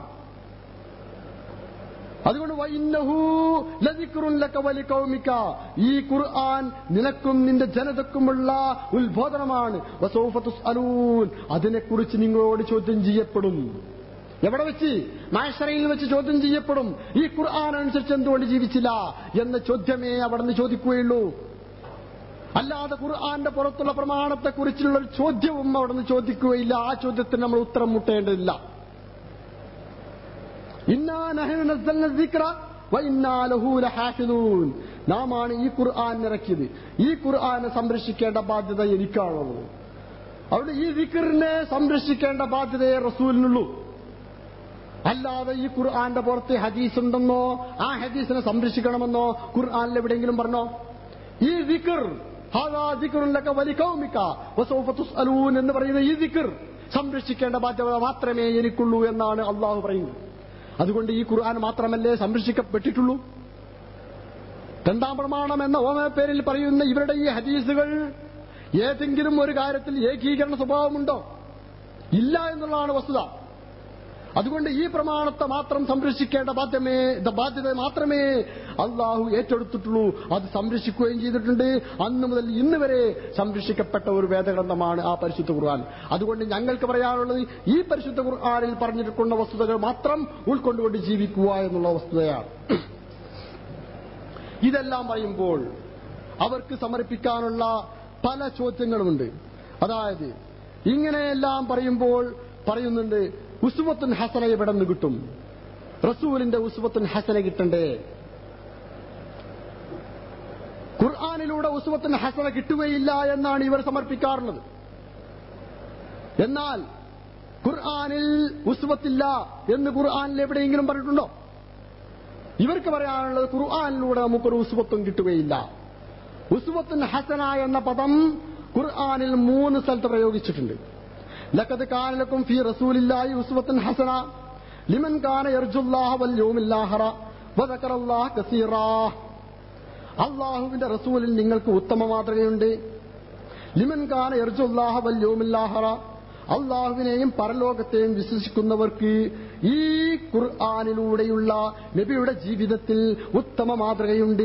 അതുകൊണ്ട് വൈന്നഹു ലദിക്റുൻ ലക വലികൗമിക ഈ ഖുർആൻ നിനക്കും നിന്റെ ജനതക്കുമുള്ള ഉത്ബോധനമാണ് വസൗഫ തുസ്അലൂൻ അതിനെക്കുറിച്ച് നിങ്ങളോട് ചോദ്യം ചെയ്യപ്പെടും എവിടെ വെച്ച് മാഷറയിൽ വെച്ച് ചോദ്യം ചെയ്യപ്പെടും ഈ ഖുർആൻ അനുസരിച്ച് എന്തുകൊണ്ട് ജീവിച്ചില്ല എന്ന ചോദ്യമേ അവിടെ നിന്ന് ചോദിക്കുകയുള്ളൂ അല്ലാതെ ഖുർആന്റെ പുറത്തുള്ള പ്രമാണത്തെക്കുറിച്ചുള്ള ഒരു ചോദ്യവും അവിടെ നിന്ന് ചോദിക്കുകയില്ല ആ ചോദ്യത്തിന് നമ്മൾ ഉത്തരം മുട്ടേണ്ടതില്ല നാമാണ് ഈ ഖുർആൻ ഇറക്കിയത് ഈ ഖുർആനെ സംരക്ഷിക്കേണ്ട ബാധ്യത എനിക്കാണുള്ളത് അവിടെ ഈ വിക്കറിനെ സംരക്ഷിക്കേണ്ട ബാധ്യതയെ റസൂലിനുള്ളൂ അല്ലാതെ ഈ ഖുർആന്റെ പുറത്ത് ഹദീസ് ഉണ്ടെന്നോ ആ ഹദീസിനെ സംരക്ഷിക്കണമെന്നോ ഖുർആനിൽ എവിടെയെങ്കിലും പറഞ്ഞോ ഈ വിക്കർ എന്ന് പറയുന്ന ഈ ദിക്കർ സംരക്ഷിക്കേണ്ട ബാധ്യത മാത്രമേ എനിക്കുള്ളൂ എന്നാണ് അള്ളാഹു പറയുന്നത് അതുകൊണ്ട് ഈ ഖുർആൻ മാത്രമല്ലേ സംരക്ഷിക്കപ്പെട്ടിട്ടുള്ളൂ രണ്ടാം പ്രമാണം എന്ന ഓമ പേരിൽ പറയുന്ന ഇവരുടെ ഈ ഹദീസുകൾ ഏതെങ്കിലും ഒരു കാര്യത്തിൽ ഏകീകരണ സ്വഭാവമുണ്ടോ ഇല്ല എന്നുള്ളതാണ് വസ്തുത അതുകൊണ്ട് ഈ പ്രമാണത്തെ മാത്രം സംരക്ഷിക്കേണ്ട ബാധ്യമേ ബാധ്യത മാത്രമേ അള്ളാഹു ഏറ്റെടുത്തിട്ടുള്ളൂ അത് സംരക്ഷിക്കുകയും ചെയ്തിട്ടുണ്ട് അന്ന് മുതൽ ഇന്ന് വരെ സംരക്ഷിക്കപ്പെട്ട ഒരു വേദഗ്രന്ഥമാണ് ആ പരിശുദ്ധ ഖുർആൻ അതുകൊണ്ട് ഞങ്ങൾക്ക് പറയാനുള്ളത് ഈ പരിശുദ്ധ ഖുർആനിൽ പറഞ്ഞിട്ടുള്ള വസ്തുതകൾ മാത്രം ഉൾക്കൊണ്ടുകൊണ്ട് ജീവിക്കുക എന്നുള്ള വസ്തുതയാണ് ഇതെല്ലാം പറയുമ്പോൾ അവർക്ക് സമർപ്പിക്കാനുള്ള പല ചോദ്യങ്ങളുമുണ്ട് അതായത് ഇങ്ങനെയെല്ലാം പറയുമ്പോൾ പറയുന്നുണ്ട് ഉസുവത്തുൻ ഹസന എവിടെ നിന്ന് കിട്ടും റസൂലിന്റെ ഉസുവത്തുൻ ഹസന കിട്ടണ്ടേ ഖുർആാനിലൂടെ ഉസുവത്തുൻ ഹസന കിട്ടുകയില്ല എന്നാണ് ഇവർ സമർപ്പിക്കാറുള്ളത് എന്നാൽ ഖുർആാനിൽ ഉസുവത്തില്ല എന്ന് ഖുർആാനിൽ എവിടെയെങ്കിലും പറഞ്ഞിട്ടുണ്ടോ ഇവർക്ക് പറയാനുള്ളത് ഖുർആാനിലൂടെ നമുക്കൊരു ഉസുവത്തും കിട്ടുകയില്ല ഉസുവത്തുൻ ഹസന എന്ന പദം ഖുർആാനിൽ മൂന്ന് സ്ഥലത്ത് പ്രയോഗിച്ചിട്ടുണ്ട് ലക്കത് കാനലക്കും ഫി റസൂലില്ലാഹി ഉസ്വത്തുൻ ഹസന ലിമൻ കാന യർജുല്ലാഹ വൽ യൗമിൽ ആഖിറ വദക്കറല്ലാഹ കസീറാ അള്ളാഹുവിന്റെ റസൂലിൽ നിങ്ങൾക്ക് ഉത്തമ മാതൃകയുണ്ട് ലിമൻ കാന യർജുല്ലാഹ വൽ യൗമിൽ ആഖിറ അള്ളാഹുവിനെയും പരലോകത്തെയും വിശ്വസിക്കുന്നവർക്ക് ഈ ഖുർആാനിലൂടെയുള്ള നബിയുടെ ജീവിതത്തിൽ ഉത്തമ മാതൃകയുണ്ട്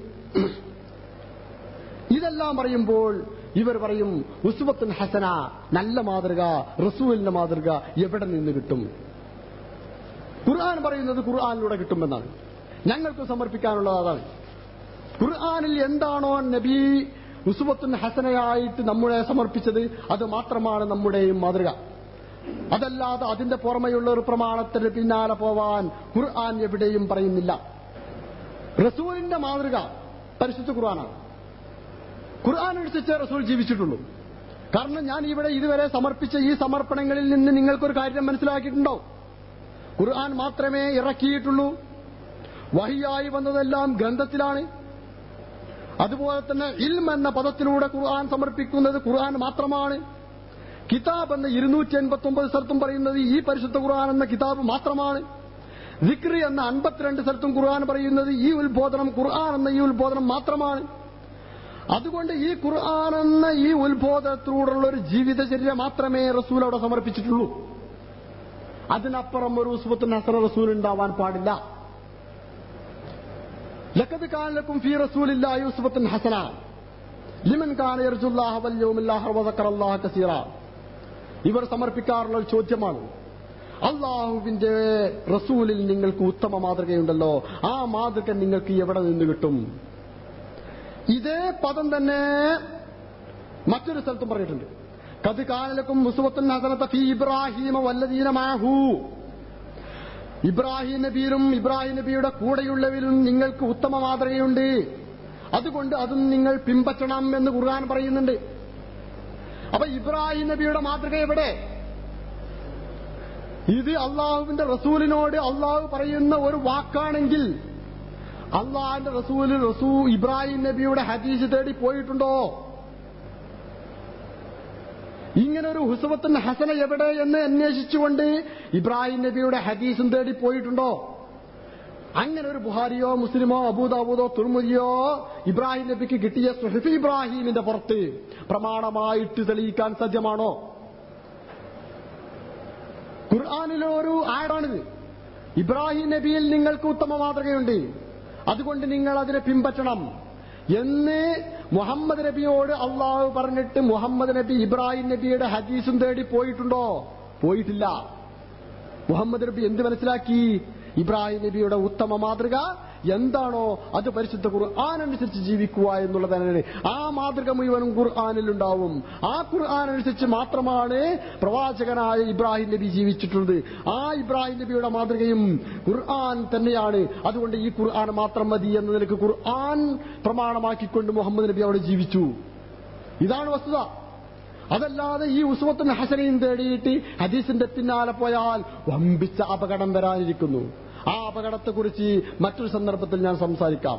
ഇതെല്ലാം പറയുമ്പോൾ ഇവർ പറയും ഉസുവത്തുൻ ഹസന നല്ല മാതൃക റസൂലിന്റെ മാതൃക എവിടെ നിന്ന് കിട്ടും ഖുർആൻ പറയുന്നത് ഖുർആാനിലൂടെ കിട്ടുമെന്നാണ് ഞങ്ങൾക്ക് സമർപ്പിക്കാനുള്ളത് അതാണ് ഖുർആാനിൽ എന്താണോ നബി ഉസുവത്തുൻ ഹസനയായിട്ട് നമ്മളെ സമർപ്പിച്ചത് അത് മാത്രമാണ് നമ്മുടെയും മാതൃക അതല്ലാതെ അതിന്റെ പുറമെയുള്ള ഒരു പ്രമാണത്തിന് പിന്നാലെ പോവാൻ ഖുർആൻ എവിടെയും പറയുന്നില്ല റസൂലിന്റെ മാതൃക പരിശുദ്ധ ഖുർആനാണ് ഖുർആൻ അനുസരിച്ച് റസൂൽ ജീവിച്ചിട്ടുള്ളൂ കാരണം ഞാൻ ഇവിടെ ഇതുവരെ സമർപ്പിച്ച ഈ സമർപ്പണങ്ങളിൽ നിന്ന് നിങ്ങൾക്കൊരു കാര്യം മനസ്സിലാക്കിയിട്ടുണ്ടോ ഖുർആൻ മാത്രമേ ഇറക്കിയിട്ടുള്ളൂ വഹിയായി വന്നതെല്ലാം ഗ്രന്ഥത്തിലാണ് അതുപോലെ തന്നെ ഇൽം എന്ന പദത്തിലൂടെ ഖുർആൻ സമർപ്പിക്കുന്നത് ഖുർആൻ മാത്രമാണ് കിതാബ് എന്ന ഇരുന്നൂറ്റി എൺപത്തി ഒമ്പത് സ്ഥലത്തും പറയുന്നത് ഈ പരിശുദ്ധ ഖുർആൻ എന്ന കിതാബ് മാത്രമാണ് വിക്രി എന്ന അൻപത്തിരണ്ട് സ്ഥലത്തും ഖുർആൻ പറയുന്നത് ഈ ഉത്ബോധനം ഖുർആൻ എന്ന ഈ ഉത്ബോധനം മാത്രമാണ് അതുകൊണ്ട് ഈ ഖുർആൻ എന്ന ഈ ഉത്ബോധത്തിലൂടെയുള്ള ഒരു ജീവിതചര്യ മാത്രമേ റസൂൽ അവിടെ സമർപ്പിച്ചിട്ടുള്ളൂ അതിനപ്പുറം ഒരു ഉസ്ബത്തുൻ ഹസന റസൂൽ ഉണ്ടാവാൻ പാടില്ല ലക്കത് കാലക്കും ഫി റസൂലില്ല യൂസുഫത്തുൻ ഹസന ലിമൻ കാന യർജുല്ലാഹ വൽ യൗമിൽ ആഖിർ വദക്കറല്ലാഹ കസീറ ഇവർ സമർപ്പിക്കാറുള്ള ഒരു ചോദ്യമാണ് അള്ളാഹുവിന്റെ റസൂലിൽ നിങ്ങൾക്ക് ഉത്തമ മാതൃകയുണ്ടല്ലോ ആ മാതൃക നിങ്ങൾക്ക് എവിടെ നിന്ന് കിട്ടും ഇതേ പദം തന്നെ മറ്റൊരു സ്ഥലത്തും പറഞ്ഞിട്ടുണ്ട് കത് കാനലക്കും മുസുവത്തുൻ ഹസനത്ത ഫി ഇബ്രാഹിമ വല്ലദീന മാഹു ഇബ്രാഹിം നബിയിലും ഇബ്രാഹിം നബിയുടെ കൂടെയുള്ളവരിലും നിങ്ങൾക്ക് ഉത്തമ മാതൃകയുണ്ട് അതുകൊണ്ട് അതും നിങ്ങൾ പിൻപറ്റണം എന്ന് ഖുർആൻ പറയുന്നുണ്ട് അപ്പൊ ഇബ്രാഹിം നബിയുടെ മാതൃക എവിടെ ഇത് അള്ളാഹുവിന്റെ റസൂലിനോട് അള്ളാഹു പറയുന്ന ഒരു വാക്കാണെങ്കിൽ അള്ളാഹിന്റെ റസൂല് റസൂ ഇബ്രാഹിം നബിയുടെ ഹദീസ് തേടി പോയിട്ടുണ്ടോ ഇങ്ങനെ ഒരു ഹുസവത്തിന് ഹസന എവിടെ എന്ന് അന്വേഷിച്ചുകൊണ്ട് ഇബ്രാഹിം നബിയുടെ ഹദീസും തേടി പോയിട്ടുണ്ടോ അങ്ങനെ ഒരു ബുഹാരിയോ മുസ്ലിമോ അബൂദാബൂദോ തുർമുദിയോ ഇബ്രാഹിം നബിക്ക് കിട്ടിയ സുഹഫി ഇബ്രാഹിമിന്റെ പുറത്ത് പ്രമാണമായിട്ട് തെളിയിക്കാൻ സജ്ജമാണോ ഖുർആാനിലെ ഒരു ആടാണിത് ഇബ്രാഹിം നബിയിൽ നിങ്ങൾക്ക് ഉത്തമ മാതൃകയുണ്ട് അതുകൊണ്ട് നിങ്ങൾ അതിനെ പിൻപറ്റണം എന്ന് മുഹമ്മദ് നബിയോട് അള്ളാഹു പറഞ്ഞിട്ട് മുഹമ്മദ് നബി ഇബ്രാഹിം നബിയുടെ ഹദീസും തേടി പോയിട്ടുണ്ടോ പോയിട്ടില്ല മുഹമ്മദ് നബി എന്ത് മനസ്സിലാക്കി ഇബ്രാഹിം നബിയുടെ ഉത്തമ മാതൃക എന്താണോ അത് പരിശുദ്ധ ഖുർആൻ അനുസരിച്ച് ജീവിക്കുക എന്നുള്ളതാണ് ആ മാതൃക മുഴുവനും ഖുർആാനിൽ ഉണ്ടാവും ആ ഖുർആൻ അനുസരിച്ച് മാത്രമാണ് പ്രവാചകനായ ഇബ്രാഹിം നബി ജീവിച്ചിട്ടുള്ളത് ആ ഇബ്രാഹിം നബിയുടെ മാതൃകയും ഖുർആൻ തന്നെയാണ് അതുകൊണ്ട് ഈ ഖുർആൻ മാത്രം മതി എന്ന നിലക്ക് ഖുർആൻ പ്രമാണമാക്കിക്കൊണ്ട് മുഹമ്മദ് നബി അവിടെ ജീവിച്ചു ഇതാണ് വസ്തുത അതല്ലാതെ ഈ ഉസ്വത്തിന് ഹസനയും തേടിയിട്ട് ഹദീസിന്റെ പിന്നാലെ പോയാൽ വമ്പിച്ച അപകടം വരാനിരിക്കുന്നു ആ അപകടത്തെക്കുറിച്ച് മറ്റൊരു സന്ദർഭത്തിൽ ഞാൻ സംസാരിക്കാം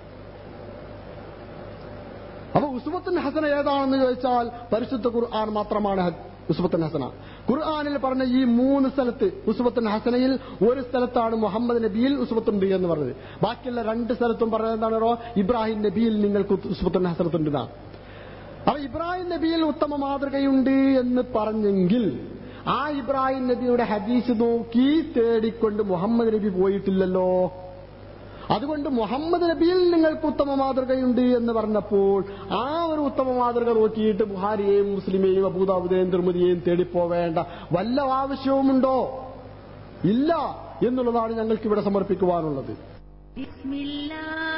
അപ്പൊ ഉസ്വത്തിന് ഹസന ഏതാണെന്ന് ചോദിച്ചാൽ പരിശുദ്ധ ഖുർആൻ മാത്രമാണ് ഉസ്വത്തിന് ഹസന ഖുർആാനിൽ പറഞ്ഞ ഈ മൂന്ന് സ്ഥലത്ത് ഉസ്വത്തിന് ഹസനയിൽ ഒരു സ്ഥലത്താണ് മുഹമ്മദ് നബിയിൽ ഉസ്വത്തുണ്ട് എന്ന് പറഞ്ഞത് ബാക്കിയുള്ള രണ്ട് സ്ഥലത്തും പറഞ്ഞത് എന്താണോ ഇബ്രാഹിം നബിയിൽ നിങ്ങൾക്ക് ഉസ്വത്തിന് ഹസനത്തുണ്ടെന്നാണ് അപ്പൊ ഇബ്രാഹിം നബിയിൽ ഉത്തമ മാതൃകയുണ്ട് എന്ന് പറഞ്ഞെങ്കിൽ ആ ഇബ്രാഹിം നബിയുടെ ഹദീസ് നോക്കി തേടിക്കൊണ്ട് മുഹമ്മദ് നബി പോയിട്ടില്ലല്ലോ അതുകൊണ്ട് മുഹമ്മദ് നബിയിൽ നിങ്ങൾക്ക് ഉത്തമ മാതൃകയുണ്ട് എന്ന് പറഞ്ഞപ്പോൾ ആ ഒരു ഉത്തമ മാതൃക നോക്കിയിട്ട് ബുഹാരിയെയും മുസ്ലിമെയും അബൂദാബുദയും തിരുമതിയെയും തേടിപ്പോവേണ്ട വല്ല ആവശ്യവുമുണ്ടോ ഇല്ല എന്നുള്ളതാണ് ഞങ്ങൾക്ക് ഇവിടെ സമർപ്പിക്കുവാനുള്ളത് بسم الله